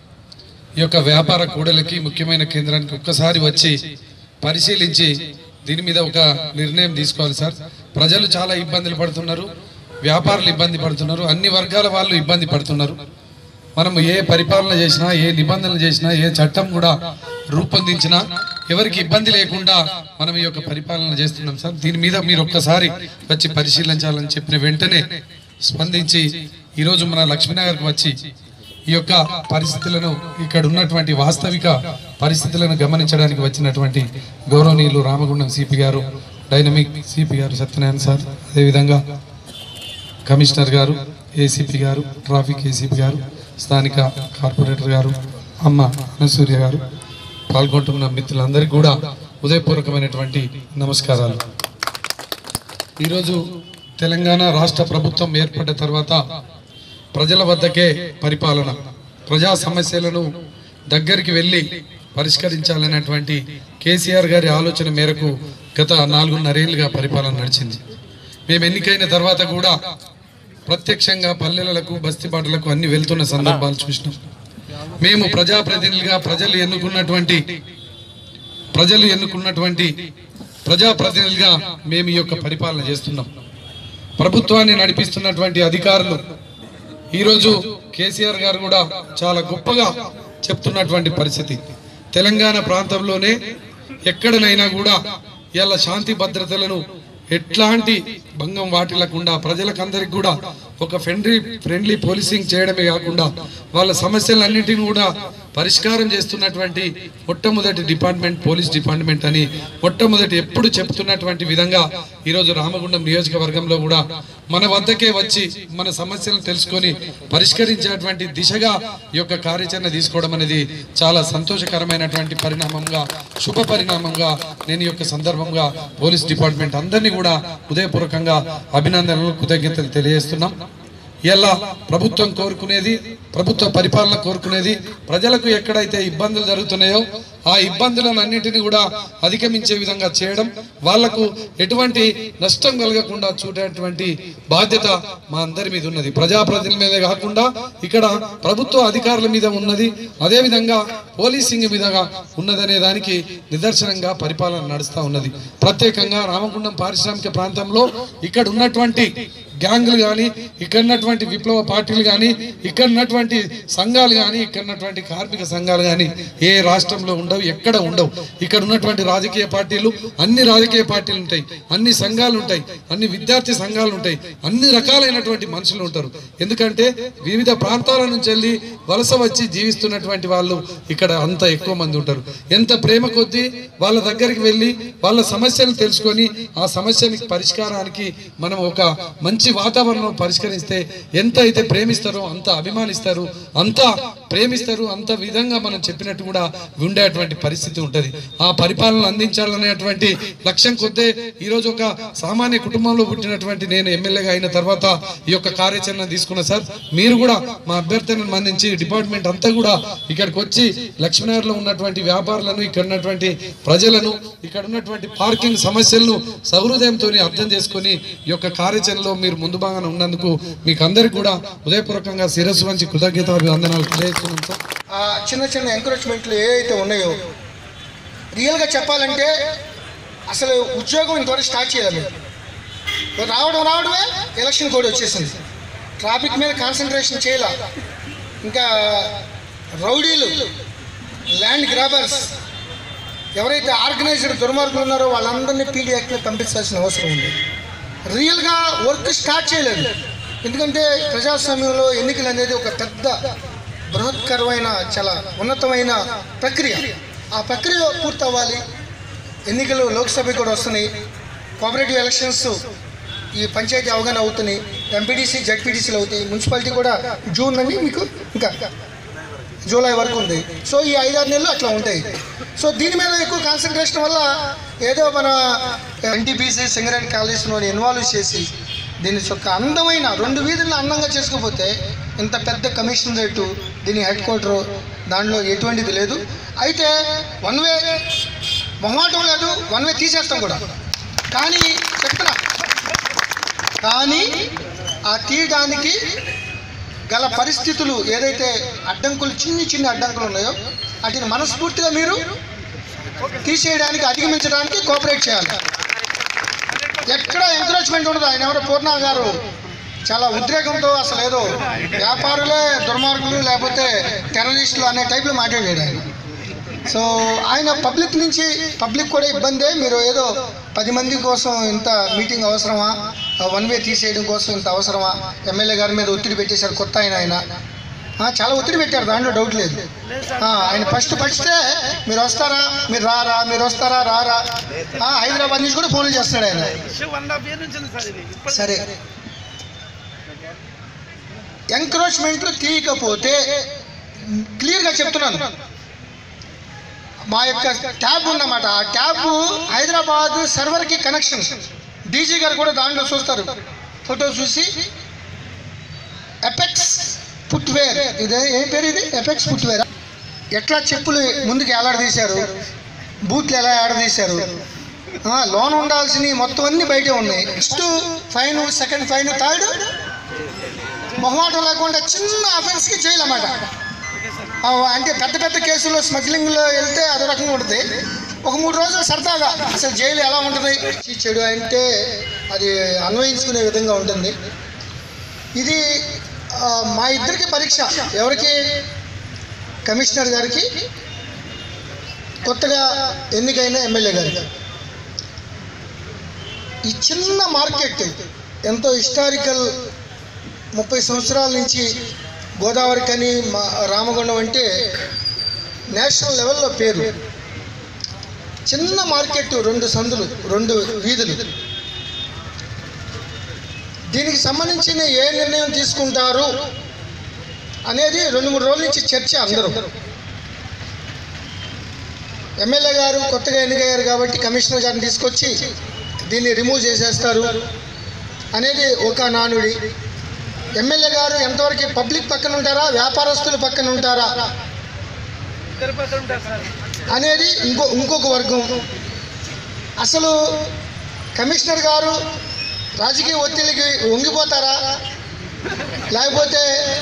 ఈ యొక్క వ్యాపార కూడలికి ముఖ్యమైన కేంద్రానికి ఒక్కసారి వచ్చి పరిశీలించి దీని మీద ఒక నిర్ణయం తీసుకోవాలి సార్ ప్రజలు చాలా ఇబ్బందులు పడుతున్నారు వ్యాపారులు ఇబ్బంది పడుతున్నారు అన్ని వర్గాల వాళ్ళు ఇబ్బంది పడుతున్నారు మనం ఏ పరిపాలన చేసినా ఏ నిబంధనలు చేసినా ఏ చట్టం కూడా రూపొందించినా ఎవరికి ఇబ్బంది లేకుండా మనం ఈ యొక్క పరిపాలన చేస్తున్నాం సార్ దీని మీద మీరు ఒక్కసారి వచ్చి పరిశీలించాలని చెప్పిన వెంటనే స్పందించి ఈరోజు మన లక్ష్మీనగర్కి వచ్చి ఈ యొక్క పరిస్థితులను ఇక్కడ ఉన్నటువంటి వాస్తవిక పరిస్థితులను గమనించడానికి వచ్చినటువంటి గౌరవనీయులు రామగుండం సిపి గారు డైనమిక్ సిపి గారు సత్యనారాయణ సార్ అదేవిధంగా కమిషనర్ గారు ఏసీపీ గారు ట్రాఫిక్ ఏసీపీ గారు స్థానిక కార్పొరేటర్ గారు అమ్మ అనసూర్య గారు పాల్గొంటున్న మిత్రులందరికీ కూడా ఉదయపూర్వకమైనటువంటి నమస్కారాలు ఈరోజు తెలంగాణ రాష్ట్ర ప్రభుత్వం ఏర్పడ్డ తర్వాత ప్రజల వద్దకే పరిపాలన ప్రజా సమస్యలను దగ్గరికి వెళ్ళి పరిష్కరించాలనేటువంటి కేసీఆర్ గారి ఆలోచన మేరకు గత నాలుగున్నరేళ్లుగా పరిపాలన నడిచింది మేము ఎన్నికైన తర్వాత కూడా ప్రత్యక్షంగా పల్లెలకు బస్తీపాటలకు అన్ని వెళ్తున్న సందర్భాలు చూసినాం మేము ప్రజాప్రతినిధులుగా ప్రజలు ఎన్నుకున్నటువంటి ప్రజలు ఎన్నుకున్నటువంటి ప్రజాప్రతినిధులుగా మేము ఈ యొక్క పరిపాలన చేస్తున్నాం ప్రభుత్వాన్ని నడిపిస్తున్నటువంటి అధికారులు ఈరోజు కేసీఆర్ గారు కూడా చాలా గొప్పగా చెప్తున్నటువంటి పరిస్థితి తెలంగాణ ప్రాంతంలోనే ఎక్కడనైనా కూడా ఇలా శాంతి భద్రతలను ఎట్లాంటి భంగం వాటిల్లకుండా ప్రజలకందరికి కూడా ఒక ఫ్రెండ్లీ ఫ్రెండ్లీ పోలీసింగ్ చేయడమే కాకుండా వాళ్ళ సమస్యలన్నింటినీ కూడా పరిష్కారం చేస్తున్నటువంటి మొట్టమొదటి డిపార్ట్మెంట్ పోలీస్ డిపార్ట్మెంట్ అని మొట్టమొదటి ఎప్పుడు చెప్తున్నటువంటి విధంగా ఈరోజు రామగుండం నియోజకవర్గంలో కూడా మన వద్దకే వచ్చి మన సమస్యలను తెలుసుకొని పరిష్కరించేటువంటి దిశగా ఈ యొక్క కార్యాచరణ తీసుకోవడం అనేది చాలా సంతోషకరమైనటువంటి పరిణామంగా శుభ పరిణామంగా నేను ఈ యొక్క సందర్భంగా పోలీస్ డిపార్ట్మెంట్ అందరినీ కూడా ఉదయపూర్వకంగా అభినందనలు కృతజ్ఞతలు తెలియజేస్తున్నాం ఇలా ప్రభుత్వం కోరుకునేది ప్రభుత్వ పరిపాలన కోరుకునేది ప్రజలకు ఎక్కడైతే ఇబ్బందులు జరుగుతున్నాయో ఆ ఇబ్బందులను అన్నింటినీ కూడా అధిగమించే విధంగా చేయడం వాళ్లకు ఎటువంటి నష్టం కలగకుండా చూడేటువంటి బాధ్యత మా అందరి మీద ఉన్నది ప్రజాప్రతినిధుల మీదే కాకుండా ఇక్కడ ప్రభుత్వ అధికారుల మీద ఉన్నది అదే విధంగా పోలీసింగ్ మీదగా ఉన్నదనే దానికి నిదర్శనంగా పరిపాలన నడుస్తూ ఉన్నది ప్రత్యేకంగా రామగుండం పారిశ్రామిక ప్రాంతంలో ఇక్కడ ఉన్నటువంటి గ్యాంగులు కానీ ఇక్కడ ఉన్నటువంటి విప్లవ పార్టీలు కానీ ఇక్కడ ఉన్నటువంటి సంఘాలు కానీ ఇక్కడ ఉన్నటువంటి కార్మిక సంఘాలు కానీ ఏ రాష్ట్రంలో ఉండవు ఉండవు ఎక్కడ ఉండవు ఇక్కడ ఉన్నటువంటి రాజకీయ పార్టీలు అన్ని రాజకీయ పార్టీలు ఉంటాయి అన్ని సంఘాలు ఉంటాయి అన్ని విద్యార్థి సంఘాలు ఉంటాయి అన్ని రకాలైనటువంటి మనుషులు ఉంటారు ఎందుకంటే వివిధ ప్రాంతాల నుంచి వెళ్ళి వలస వచ్చి జీవిస్తున్నటువంటి వాళ్ళు ఇక్కడ అంత ఎక్కువ మంది ఉంటారు ఎంత ప్రేమ కొద్దీ వాళ్ళ దగ్గరికి వెళ్ళి వాళ్ళ సమస్యలు తెలుసుకొని ఆ సమస్యనికి పరిష్కారానికి మనం ఒక మంచి వాతావరణం పరిష్కరిస్తే ఎంత అయితే ప్రేమిస్తారో అంత అభిమానిస్తారు అంత ప్రేమిస్తారు అంత విధంగా మనం చెప్పినట్టు కూడా ఉండేటువంటి పరిస్థితి ఉంటది ఆ పరిపాలన అందించాలనేటువంటి లక్ష్యం కొద్దే ఈరోజు ఒక సామాన్య కుటుంబంలో పుట్టినటువంటి నేను ఎమ్మెల్యేగా అయిన తర్వాత ఈ యొక్క కార్యాచరణ తీసుకున్నా సార్ మీరు కూడా మా అభ్యర్థనను మన్నించి డిపార్ట్మెంట్ అంతా కూడా ఇక్కడికి వచ్చి లక్ష్మీనగర్లో ఉన్నటువంటి వ్యాపారులను ఇక్కడ ఉన్నటువంటి ప్రజలను ఇక్కడ ఉన్నటువంటి పార్కింగ్ సమస్యలను సహృదయంతో అర్థం చేసుకొని ఈ యొక్క కార్యాచరణలో మీరు ముందు భాగాన ఉన్నందుకు మీకు అందరికి కూడా ఉదయపూర్వకంగా శిరస్సు వంచి కృతజ్ఞత అభివందనాలు తెలియజేస్తున్నాం సార్ ఆ చిన్న చిన్న ఎంకరేజ్మెంట్లు ఏవైతే ఉన్నాయో రియల్గా చెప్పాలంటే అసలు ఉద్యోగం ఇంతవరకు స్టార్ట్ చేయలేదు రావడం రావడమే ఎలక్షన్ కోడ్ వచ్చేసింది ట్రాఫిక్ మీద కాన్సన్ట్రేషన్ చేయాల ఇంకా రౌడీలు ల్యాండ్ గ్రాబర్స్ ఎవరైతే ఆర్గనైజ్డ్ దుర్మార్గులు ఉన్నారో వాళ్ళందరినీ పీడీ యాక్ట్లో పంపించాల్సిన అవసరం ఉంది రియల్గా వర్క్ స్టార్ట్ చేయలేదు ఎందుకంటే ప్రజాస్వామ్యంలో ఎన్నికలు అనేది ఒక పెద్ద బృహత్కరమైన చాలా ఉన్నతమైన ప్రక్రియ ఆ ప్రక్రియ పూర్తి అవ్వాలి ఎన్నికలు లోక్సభకి కూడా వస్తున్నాయి కోఆపరేటివ్ ఎలక్షన్స్ ఈ పంచాయతీ అవగాహన అవుతున్నాయి ఎంపీడీసీ జడ్పీడీసీలు అవుతాయి మున్సిపాలిటీ కూడా జూన్ అని మీకు ఇంకా జూలై వరకు ఉంది సో ఈ ఐదారు నెలలు అట్లా ఉంటాయి సో దీని మీద ఎక్కువ కాన్సన్ట్రేషన్ వల్ల ఏదో మన ఎన్టీపీసీ సింగరేణి కాలేజీలో ఇన్వాల్వ్ చేసి దీని యొక్క అందమైన రెండు వీధులను అందంగా చేసుకోకపోతే ఇంత పెద్ద కమిషన్ రేటు దీని హెడ్ క్వార్టర్ దానిలో ఎటువంటిది లేదు అయితే వన్ వే మొహమాటం లేదు వన్ వే తీసేస్తాం కూడా కానీ చెప్తున్నా కానీ ఆ తీయడానికి గల పరిస్థితులు ఏదైతే అడ్డంకులు చిన్ని చిన్ని అడ్డంకులు ఉన్నాయో వాటిని మనస్ఫూర్తిగా మీరు తీసేయడానికి అధిగమించడానికి కోఆపరేట్ చేయాలి ఎక్కడ ఎంకరేజ్మెంట్ ఉండదు ఆయన ఎవరో పూర్ణ గారు చాలా ఉద్రేకంతో అసలు ఏదో వ్యాపారులే దుర్మార్గులు లేకపోతే టెర్రరిస్టులు అనే టైప్లో మాట్లాడాడు ఆయన సో ఆయన పబ్లిక్ నుంచి పబ్లిక్ కూడా ఇబ్బందే మీరు ఏదో పది మంది కోసం ఇంత మీటింగ్ అవసరమా వన్ వే తీసేయడం కోసం ఇంత అవసరమా ఎమ్మెల్యే గారి మీద ఒత్తిడి పెట్టేశారు కొత్త ఆయన ఆయన ఆ, చాలా ఒత్తిడి పెట్టారు దాంట్లో డౌట్ లేదు ఆ, ఆయన ఫస్ట్ పడిస్తే మీరు వస్తారా మీరు రారా మీరు వస్తారా రారా ఆ, హైదరాబాద్ నుంచి కూడా ఫోన్లు చేస్తాడు ఆయన సరే ఎంక్రోచ్మెంట్లు తీయకపోతే క్లియర్గా చెప్తున్నాను మా యొక్క ట్యాబ్ ఉన్నమాట ఆ ట్యాబ్ హైదరాబాద్ సర్వర్కి కనెక్షన్ డీజీ గారు కూడా దాంట్లో చూస్తారు ఫోటో చూసి ఎపెక్స్ ఫుట్వేర్ ఇదే ఏ పేరు ఇది ఎపెక్స్ ఫుట్వేర్ ఎట్లా చెప్పులు ముందుకు ఎలాడదీశారు బూట్లు ఎలా ఏడదీశారు ఆ, లోన్ ఉండాల్సినవి మొత్తం అన్ని బయటే ఉన్నాయి next fine second fine third మొహమాటం లేకుండా చిన్న అఫెన్స్కి జైలు అన్నమాట ఆ, అంటే పెద్ద పెద్ద కేసుల్లో స్మగ్లింగ్లో వెళ్తే అదో రకంగా ఉంటుంది ఒక మూడు రోజులు సరదాగా అసలు జైలు ఎలా ఉంటుంది ఈ చెడు అంటే అది అన్వయించుకునే విధంగా ఉంటుంది ఇది ఆ, మా ఇద్దరికి పరీక్ష ఎవరికి కమిషనర్ గారికి కొత్తగా ఎన్నికైన ఎమ్మెల్యే గారికి ఈ చిన్న మార్కెట్ ఎంతో హిస్టారికల్ ముప్పై సంవత్సరాల నుంచి గోదావరి కని మా రామగుండం అంటే నేషనల్ లెవెల్లో పేరు చిన్న మార్కెట్ రెండు సందులు రెండు వీధులు దీనికి సంబంధించిన ఏ నిర్ణయం తీసుకుంటారు అనేది రెండు మూడు రోజుల నుంచి చర్చ అందరూ ఎమ్మెల్యే గారు కొత్తగా ఎన్నికయ్యారు కాబట్టి కమిషనర్ గారిని తీసుకొచ్చి దీన్ని రిమూవ్ చేసేస్తారు అనేది ఒక నానుడి ఎమ్మెల్యే గారు ఎంతవరకు పబ్లిక్ పక్కన ఉంటారా వ్యాపారస్తుల పక్కన ఉంటారా అనేది ఇంకో ఇంకొక వర్గం అసలు కమిషనర్ గారు రాజకీయ ఒత్తిడికి వంగిపోతారా లేకపోతే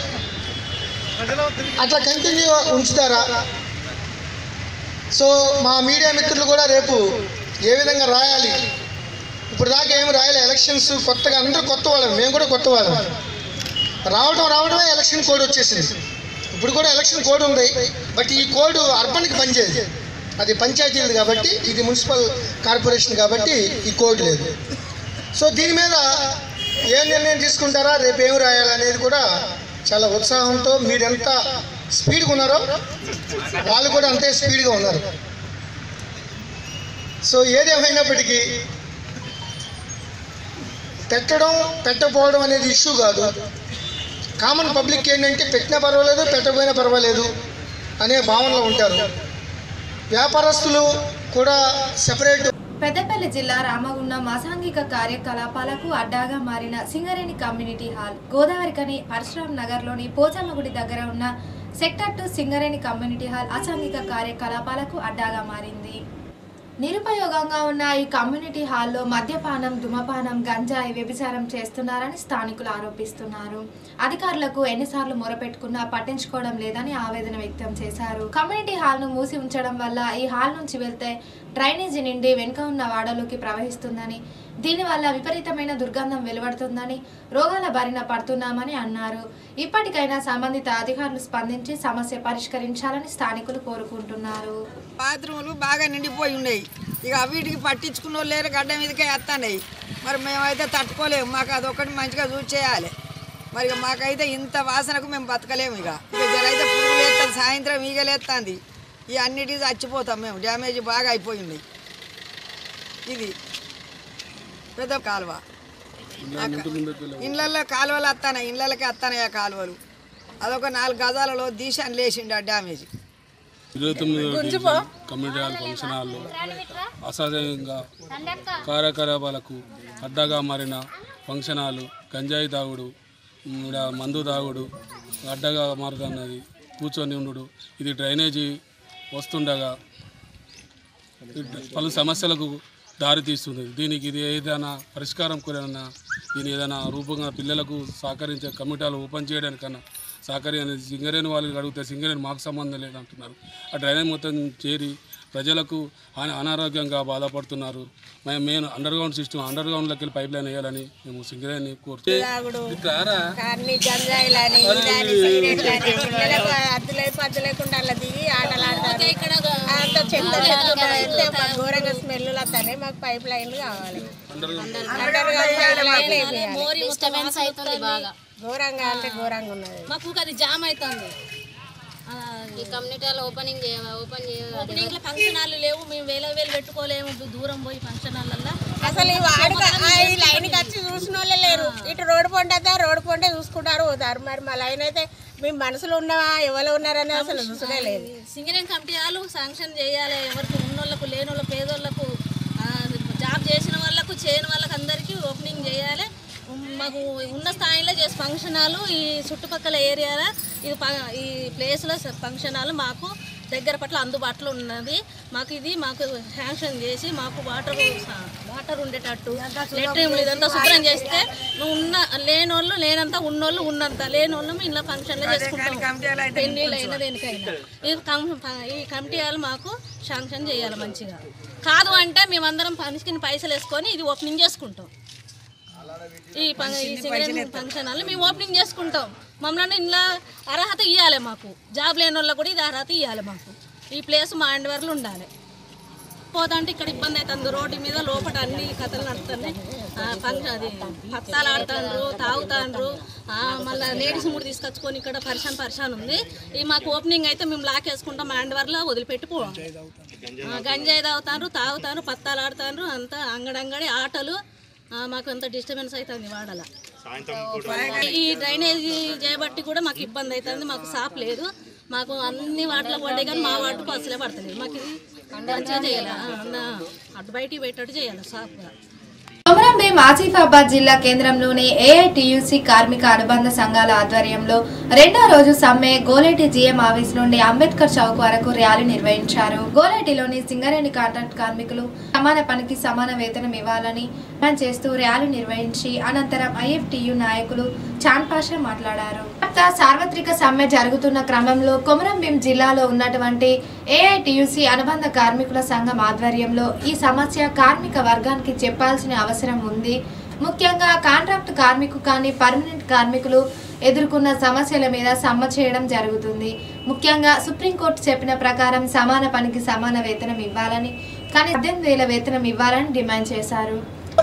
అట్లా కంటిన్యూ ఉంచుతారా సో మా మీడియా మిత్రులు కూడా రేపు ఏ విధంగా రాయాలి ఇప్పుడు దాకా ఏమి రాయాలి ఎలక్షన్స్ కొత్తగా అందరూ కొత్త వాళ్ళం మేము కూడా కొత్త వాళ్ళం రావడం రావడమే ఎలక్షన్ కోడ్ వచ్చేసింది ఇప్పుడు కూడా ఎలక్షన్ కోడ్ ఉంది బట్ ఈ కోడ్ అర్బన్కి పనిచేయదు అది పంచాయతీలు కాబట్టి ఇది మున్సిపల్ కార్పొరేషన్ కాబట్టి ఈ కోడ్ లేదు సో దీని మీద ఏ నిర్ణయం తీసుకుంటారా రేపు ఏం రాయాలనేది కూడా చాలా ఉత్సాహంతో మీరు ఎంత స్పీడ్గా ఉన్నారో వాళ్ళు కూడా అంతే స్పీడ్గా ఉన్నారు సో ఏదేమైనప్పటికీ పెట్టడం పెట్టకపోవడం అనేది ఇష్యూ కాదు కామన్ పబ్లిక్ ఏంటంటే పెట్టినా పర్వాలేదు పెట్టకపోయినా పర్వాలేదు అనే భావనలో ఉంటారు వ్యాపారస్తులు కూడా సెపరేట్ పెద్దపల్లి జిల్లా రామగుండం అసాంఘిక కార్యకలాపాలకు అడ్డాగా మారిన సింగరేణి కమ్యూనిటీ హాల్ గోదావరికని పరశురామ్ నగర్లోని పోచమ్మగుడి దగ్గర ఉన్న sector two Singareni community hall అసాంఘిక కార్యకలాపాలకు అడ్డాగా మారింది నిరుపయోగంగా ఉన్న ఈ కమ్యూనిటీ హాల్లో మద్యపానం ధూమపానం గంజాయి వ్యభిచారం చేస్తున్నారని స్థానికులు ఆరోపిస్తున్నారు అధికారులకు ఎన్నిసార్లు మొరపెట్టుకున్నా పట్టించుకోవడం లేదని ఆవేదన వ్యక్తం చేశారు కమ్యూనిటీ హాల్ను మూసి ఉంచడం వల్ల ఈ హాల్ నుంచి వెళ్తే డ్రైనేజీ నిండి వెనుక ఉన్న వాడలోకి ప్రవహిస్తుందని దీనివల్ల విపరీతమైన దుర్గంధం వెలువడుతుందని రోగాల బారిన పడుతున్నామని అన్నారు ఇప్పటికైనా సంబంధిత అధికారులు స్పందించి సమస్య పరిష్కరించాలని స్థానికులు కోరుకుంటున్నారు బాత్రూములు బాగా నిండిపోయి ఉన్నాయి ఇక వీటికి పట్టించుకున్న వాళ్ళు లేరు గడ్డ మీదకే వేస్తున్నాయి మరి మేమైతే తట్టుకోలేము మాకు అదొకటి మంచిగా చూసి చేయాలి మరి ఇక మాకైతే ఇంత వాసనకు మేము బతకలేము ఇక ఇక జరైతే పురుగులు ఎత్తుంది సాయంత్రం ఈగలేస్తుంది ఈ అన్నిటికీ చచ్చిపోతాం మేము డ్యామేజ్ బాగా అయిపోయింది ఇది పెద్ద కాలువ ఇండ్లల్లో కాలువలు వస్తాయి ఇండ్లకి వస్తాయి ఆ కాలువలు అదొక నాలుగు గజాలలో దీశాన్ని లేచిండు ఆ డ్యామేజ్ ఇరవై తొమ్మిది గుంజుపో. కమ్యూనిటీ హాల్ ఫంక్షన్ హాల్లో అసహజంగా కార్యకలాపాలకు అడ్డగా మారిన ఫంక్షన్ హాలు గంజాయి తాగుడు ఈడ మందు తాగుడు అడ్డగా మారుతున్నది కూర్చొని ఉండు ఇది డ్రైనేజీ వస్తుండగా పలు సమస్యలకు దారి తీస్తుంది దీనికి ఇది ఏదైనా పరిష్కారం కోరైనా దీని ఏదైనా రూపంగా పిల్లలకు సహకరించే కమిటీలు ఓపెన్ చేయడానికన్నా సహకరి అనేది సింగరేణి వాళ్ళకి అడిగితే సింగరేణి మాకు సంబంధం లేదంటున్నారు ఆ డ్రైనేజ్ మొత్తం చేరి ప్రజలకు అన- అనారోగ్యంగా బాధపడుతున్నారు మేము మెయిన్ అండర్ గ్రౌండ్ సిస్టమ్ అండర్ గ్రౌండ్లోకి వెళ్ళి పైప్ లైన్ వేయాలని మేము సింగరేణి తాగుడు కోరుతున్నారా అన్ని గంజాయిలని ఇదని సిగరెట్లని పిల్లలకు అద్దులై పద్దు లేకుండా అలా దిగి ఆటలు ఆడతారు అంత చెత్త చెత్త అయితే మాకు ఘోరంగా స్మెల్ వస్తాయి మాకు పైప్ లైన్లు కావాలి అండర్ గ్రౌండ్ డిస్టర్బెన్స్ అవుతుంది బాగా ఘోరంగా అంటే ఘోరంగా ఉన్నది మాకు అది జామ్ అవుతుంది ఈ community hall opening open opening లో ఫంక్షన్ హాల్ లేవు మేము వేల వేలు పెట్టుకోలేము దూరం పోయి ఫంక్షన్ హాల్లో అసలు ఈ వాడుక ఆ ఈ లైన్కి వచ్చి చూసిన వాళ్ళే లేరు ఇటు రోడ్డు పొంటే రోడ్డు పొంటే చూసుకుంటారు పోతారు మరి మా లైన్ అయితే మీ మనసులో ఉన్నావా ఎవరు ఉన్నారని అసలు చూసుడే లేదు సింగరేణి కమిటీ వాళ్ళు శాంక్షన్ చేయాలి ఎవరికి ఉన్నోళ్ళకు లేని వాళ్ళ పేదోళ్ళకు ఆ, జాబ్ చేసిన వాళ్ళకు చేయని వాళ్ళకి అందరికీ ఓపెనింగ్ చేయాలి ఉమ్, మాకు ఉన్న స్థాయిలో చేసే ఫంక్షన్ హాలు ఈ చుట్టుపక్కల ఏరియాలో ఇది ప- ఈ ప్లేస్లో ఫంక్షన్ హాల్ మాకు దగ్గర పట్ల అందుబాటులో ఉన్నది మాకు ఇది మాకు శాంక్షన్ చేసి మాకు వాటర్ వాటర్ ఉండేటట్టు లెట్రిన్లు ఇదంతా శుభ్రం చేస్తే నువ్వు ఉన్న లేనోళ్ళు లేనంత ఉన్నోళ్ళు ఉన్నంత లేనోళ్ళు ఇంట్లో ఫంక్షన్లో చేసుకుంటాం పెళ్ళిళ్ళు అయినా దేనికైనా ఈ కం- ఈ కమిటీ వాళ్ళు మాకు శాంక్షన్ చేయాలి మంచిగా కాదు అంటే మేమందరం పనికిని పైసలు వేసుకొని ఇది ఓపెనింగ్ చేసుకుంటాం ఈ ప- ఈ సింగరేణి ఫంక్షన్ హాల్ మేము ఓపెనింగ్ చేసుకుంటాం మమ్మల్ని ఇంట్లో అర్హత ఇవ్వాలి మాకు జాబ్ లేని వాళ్ళకి కూడా ఇది అర్హత ఇవ్వాలి మాకు ఈ ప్లేస్ మా అండ్ వరలు ఉండాలి పోతుంటే ఇక్కడ ఇబ్బంది అవుతుంది రోడ్డు మీద లోపల అన్ని కథలు నడుస్తున్నాయి ఆ, ఫంక్షన్ అది పత్తాలు ఆడుతాండ్రు తాగుతాండ్రు ఆ, మళ్ళీ లేడీస్ మూడు తీసుకొచ్చుకొని ఇక్కడ పరిశాన్ పరిశాన్ ఉంది ఈ మాకు ఓపెనింగ్ అయితే మేము లాక్ వేసుకుంటాం హ్యాండ్ వర్లో వదిలిపెట్టి పోవాలి ఆ, గంజాయి తాగుతాండ్రు తాగుతారు పత్తాలు ఆడుతాండ్రు అంతా అంగడంగడి ఆటలు ఆ, మాకు అంత డిస్టర్బెన్స్ అవుతుంది వాడల ఈ డ్రైనేజీ చేయబట్టి కూడా మాకు ఇబ్బంది అవుతుంది మాకు సాప్ లేదు మాకు అన్ని వాటిలో పడ్డాయి కానీ మా వాటికి అసలే పడతలేదు మాకు ఇది మంచిగా చేయాలి ఆ, అన్న- అటు బయటికి పెట్టట్టు చేయాలి సాఫ్గా కొమరంభీం ఆసిఫాబాద్ జిల్లా కేంద్రంలోని ఏఐటియుసి కార్మిక అనుబంధ సంఘాల ఆధ్వర్యంలో రెండో రోజు సమ్మె గోలేటి జీఎం ఆఫీస్ నుండి అంబేద్కర్ చౌక్ వరకు ర్యాలీ నిర్వహించారు గోలేటిలోని సింగరేణి కాంట్రాక్ట్ కార్మికులు సమాన పనికి సమాన వేతనం ఇవ్వాలని డిమాండ్ చేస్తూ ర్యాలీ నిర్వహించి అనంతరం ఐఎఫ్టియు నాయకులు చాన్ పాషా మాట్లాడారు కొత్త సార్వత్రిక సమ్మె జరుగుతున్న క్రమంలో కొమరంభీం జిల్లాలో ఉన్నటువంటి ఏఐటియుసి అనుబంధ కార్మికుల సంఘం ఆధ్వర్యంలో ఈ సమస్య కార్మిక వర్గానికి చెప్పాల్సిన అవసరం ఉంది ముఖ్యంగా కాంట్రాక్ట్ కార్మికు కానీ పర్మనెంట్ కార్మికులు ఎదుర్కొన్న సమస్యల మీద సమ్మె చేయడం జరుగుతుంది ముఖ్యంగా సుప్రీంకోర్టు చెప్పిన ప్రకారం సమాన పనికి సమాన వేతనం ఇవ్వాలని కానీ పద్దెనిమిది వేల వేతనం ఇవ్వాలని డిమాండ్ చేశారు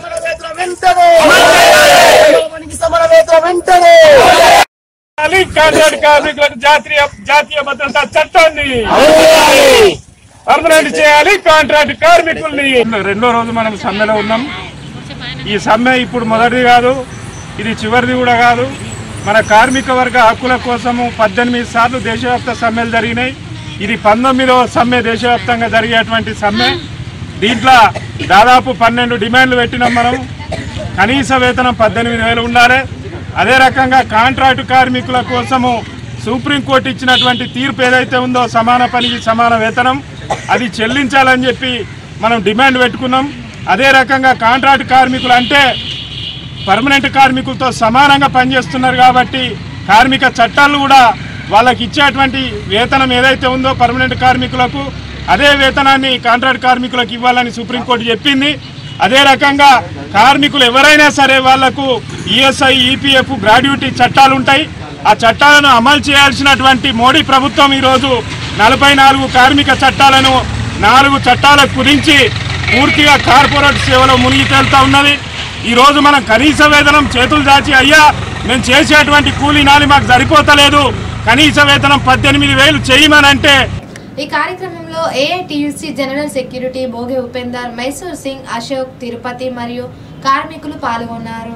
కాంట్రాక్ట్ కార్మికులకు జాతీయ జాతీయ భద్రతా చట్టాన్ని పర్మనెంట్ చేయాలి కాంట్రాక్ట్ కార్మికుల్ని రెండో రోజు మనం సమ్మెలో ఉన్నాం ఈ సమ్మె ఇప్పుడు మొదటిది కాదు ఇది చివరిది కూడా కాదు మన కార్మిక వర్గ హక్కుల కోసము పద్దెనిమిది సార్లు దేశవ్యాప్త సమ్మెలు జరిగినాయి ఇది పంతొమ్మిదవ సమ్మె దేశవ్యాప్తంగా జరిగేటువంటి సమ్మె దీంట్లో దాదాపు పన్నెండు డిమాండ్లు పెట్టినాం మనం కనీస వేతనం పద్దెనిమిది వేలు ఉండాలి అదే రకంగా కాంట్రాక్టు కార్మికుల కోసము సుప్రీంకోర్టు ఇచ్చినటువంటి తీర్పు ఏదైతే ఉందో సమాన పనికి సమాన వేతనం అది చెల్లించాలని చెప్పి మనం డిమాండ్ పెట్టుకున్నాం అదే రకంగా కాంట్రాక్ట్ కార్మికులు అంటే పర్మనెంట్ కార్మికులతో సమానంగా పనిచేస్తున్నారు కాబట్టి కార్మిక చట్టాలు కూడా వాళ్ళకి ఇచ్చేటువంటి వేతనం ఏదైతే ఉందో పర్మనెంట్ కార్మికులకు అదే వేతనాన్ని కాంట్రాక్ట్ కార్మికులకు ఇవ్వాలని సుప్రీంకోర్టు చెప్పింది అదే రకంగా కార్మికులు ఎవరైనా సరే వాళ్లకు ఈఎస్ఐ ఈపీఎఫ్ గ్రాడ్యుటీ చట్టాలు ఉంటాయి ఆ చట్టాలను అమలు చేయాల్సినటువంటి మోడీ ప్రభుత్వం ఈరోజు నలభై నాలుగు కార్మిక చట్టాలను నాలుగు చట్టాలకు కుదించి పూర్తిగా కార్పొరేట్ సేవలో మునిగి తేలుతా ఉన్నది ఈ రోజు మనం కనీస వేతనం చేతులు దాచి అయ్యా మేము చేసేటువంటి కూలీ నాలి మాకు సరిపోతలేదు కనీస వేతనం పద్దెనిమిది వేలు చేయమనంటే ఈ కార్యక్రమంలో AITUC general security Bhogi Upender Mysore Singh Ashok Tirupati మరియు కార్మికులు పాల్గొన్నారు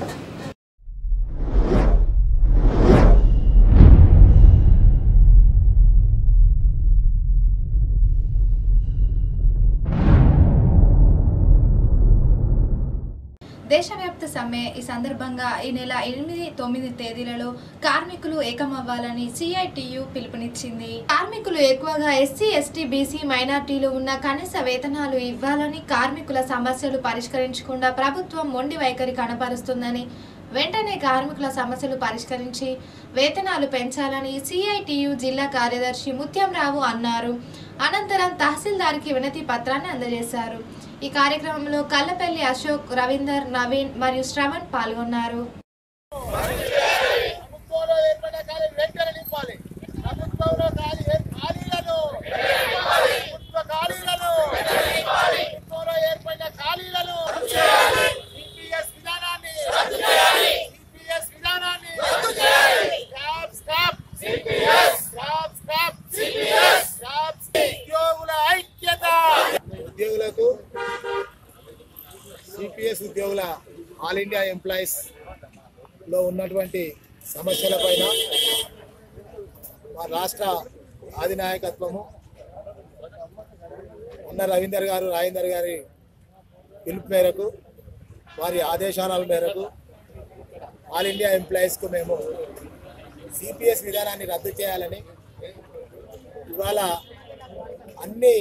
దేశవ్యాప్త సమ్మె ఈ సందర్భంగా ఈ నెల ఎనిమిది తొమ్మిది తేదీలలో కార్మికులు ఏకమవ్వాలని సిఐటియు పిలుపునిచ్చింది కార్మికులు ఎక్కువగా ఎస్సీ ఎస్టీ బీసీ మైనార్టీలు ఉన్న కనీస వేతనాలు ఇవ్వాలని కార్మికుల సమస్యలు పరిష్కరించకుండా ప్రభుత్వం మొండి వైఖరి కనపరుస్తుందని వెంటనే కార్మికుల సమస్యలు పరిష్కరించి వేతనాలు పెంచాలని సిఐటియు జిల్లా కార్యదర్శి ముత్యంరావు అన్నారు అనంతరం తహసీల్దార్కి వినతి పత్రాన్ని అందజేశారు ఈ కార్యక్రమంలో కల్లపల్లి అశోక్ రవీందర్ నవీన్ మరియు శ్రవణ్ పాల్గొన్నారు ఉద్యోగులకు సిపిఎస్ ఉద్యోగుల ఆల్ ఇండియా ఎంప్లాయీస్ లో ఉన్నటువంటి సమస్యలపైన మా రాష్ట్ర ఆధినాయకత్వము అన్న రవీందర్ గారు రాజేందర్ గారి పిలుపు మేరకు వారి ఆదేశాల మేరకు ఆల్ ఇండియా ఎంప్లాయీస్కు మేము సిపిఎస్ విధానాన్ని రద్దు చేయాలని ఇవాళ అన్ని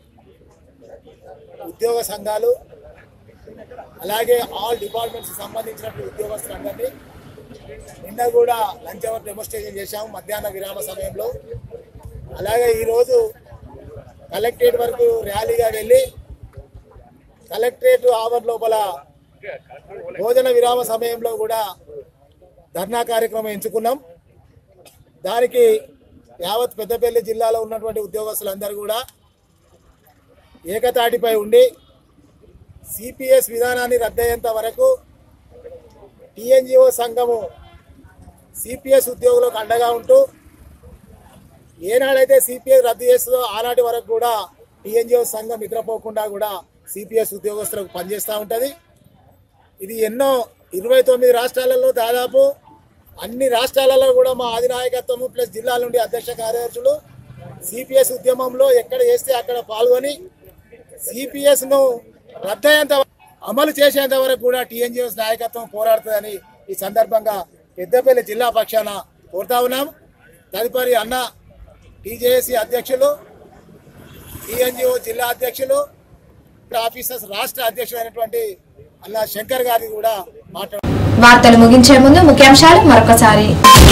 ఉద్యోగ సంఘాలు అలాగే ఆల్ డిపార్ట్మెంట్స్ సంబంధించినటువంటి ఉద్యోగస్తులందరినీ నిన్న కూడా లంచ్ అవర్ డెమోన్స్ట్రేషన్ చేశాము మధ్యాహ్న విరామ సమయంలో అలాగే ఈరోజు కలెక్టరేట్ వరకు ర్యాలీగా వెళ్ళి కలెక్టరేట్ ఆవర్ లోపల భోజన విరామ సమయంలో కూడా ధర్నా కార్యక్రమం ఎంచుకున్నాం దానికి యావత్ పెద్దపల్లి జిల్లాలో ఉన్నటువంటి ఉద్యోగస్తులందరూ కూడా ఏకతాటిపై ఉండి సిపిఎస్ విధానాన్ని రద్దయ్యేంత వరకు టిఎన్జిఓ సంఘము సిపిఎస్ ఉద్యోగులకు అండగా ఉంటూ ఏనాడైతే సిపిఎస్ రద్దు చేస్తుందో ఆనాటి వరకు కూడా టిఎన్జిఓ సంఘం నిద్రపోకుండా కూడా సిపిఎస్ ఉద్యోగస్తులకు పనిచేస్తూ ఉంటుంది ఇది ఎన్నో ఇరవై తొమ్మిది రాష్ట్రాలలో దాదాపు అన్ని రాష్ట్రాలలో కూడా మా అధినాయకత్వము ప్లస్ జిల్లాల నుండి అధ్యక్ష కార్యదర్శులు సిపిఎస్ ఉద్యమంలో ఎక్కడ చేస్తే అక్కడ పాల్గొని సిపిఎస్ ను రద్దయ్యేంత అమలు చేసేంత వరకు కూడా టీఎన్జిఓస్ నాయకత్వం పోరాడుతుందని ఈ సందర్భంగా పెద్దపల్లి జిల్లా పక్షాన కోరుతా ఉన్నాం తదుపరి అన్న టీజేఏసీ అధ్యక్షులు టీఎన్జిఓ జిల్లా అధ్యక్షులు ఆఫీసర్స్ రాష్ట్ర అధ్యక్షుడైనటువంటి అన్నా శంకర్ గారిని కూడా మాట్లాడు వార్తలు ముగించే ముందు ముఖ్యాంశాలు మరొకసారి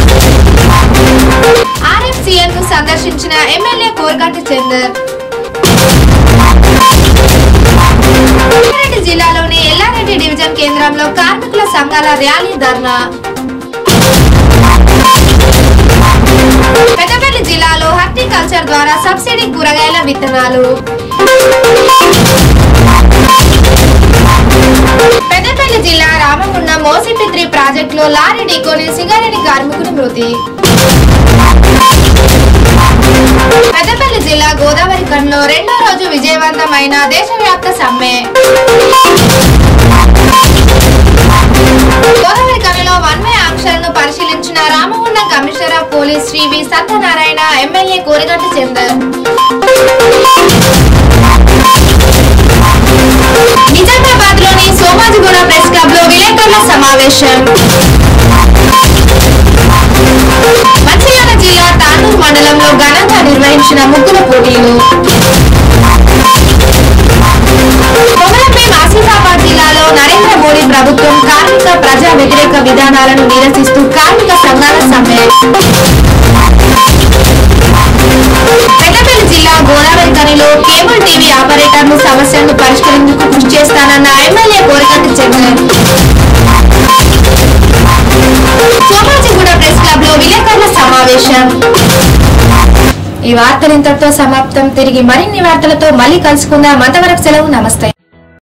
ఆర్ఎంసీఎన్ ను సందర్శించిన ఎమ్మెల్యే కోరగంటి చందర్ రంగారెడ్డి జిల్లాలోని ఎల్లారెడ్డి డివిజన్ కేంద్రంలో కార్మికుల సంఘాల ర్యాలీ ధర్నా పెద్దపల్లి జిల్లాలో హార్టికల్చర్ ద్వారా సబ్సిడీ కూరగాయల విత్తనాలు పెద్దపల్లి జిల్లా రామగుండం మోసిపిత్రి ప్రాజెక్టులో లారీ ఢీకొని సింగారెడ్డి కార్మికుడి మృతి పెద్దపల్లి జిల్లా గోదావరి కన్లో రెండో రోజు విజయవంతమైన దేశవ్యాప్త సమ్మె గోదావరి కన్నులో వన్ వే ఆంక్షలను పరిశీలించిన Ramagundam commissioner of police Shri V Satyanarayana MLA కోరిగంటి Chander Nizamabad లోని సోమాజిగూడ ప్రెస్ క్లబ్ లో విలేకరుల సమావేశం మంచిర్యాల జిల్లా తాండూరు మండలంలో ఘనంగా నిర్వహించిన ముగ్గుల పోటీలు కొమరంభీం ఆసిఫాబాద్ జిల్లాలో నరేంద్ర మోడీ ప్రభుత్వం కార్మిక ప్రజా వ్యతిరేక విధానాలను నిరసిస్తూ కార్మిక సంఘాల సమ్మె పెద్దపల్లి జిల్లా గోదావరి కనిలో కేబుల్ టీవీ ఆపరేటర్లు సమస్యలను పరిష్కరించేందుకు కృషి చేస్తానన్న MLA Korukanti Chandran Somajiguda press club లో విలేకరుల సమావేశం ఈ వార్తలు ఇంతటితో సమాప్తం తిరిగి మరిన్ని వార్తలతో మళ్ళీ కలుసుకుందాం అంతవరకు సెలవు నమస్తే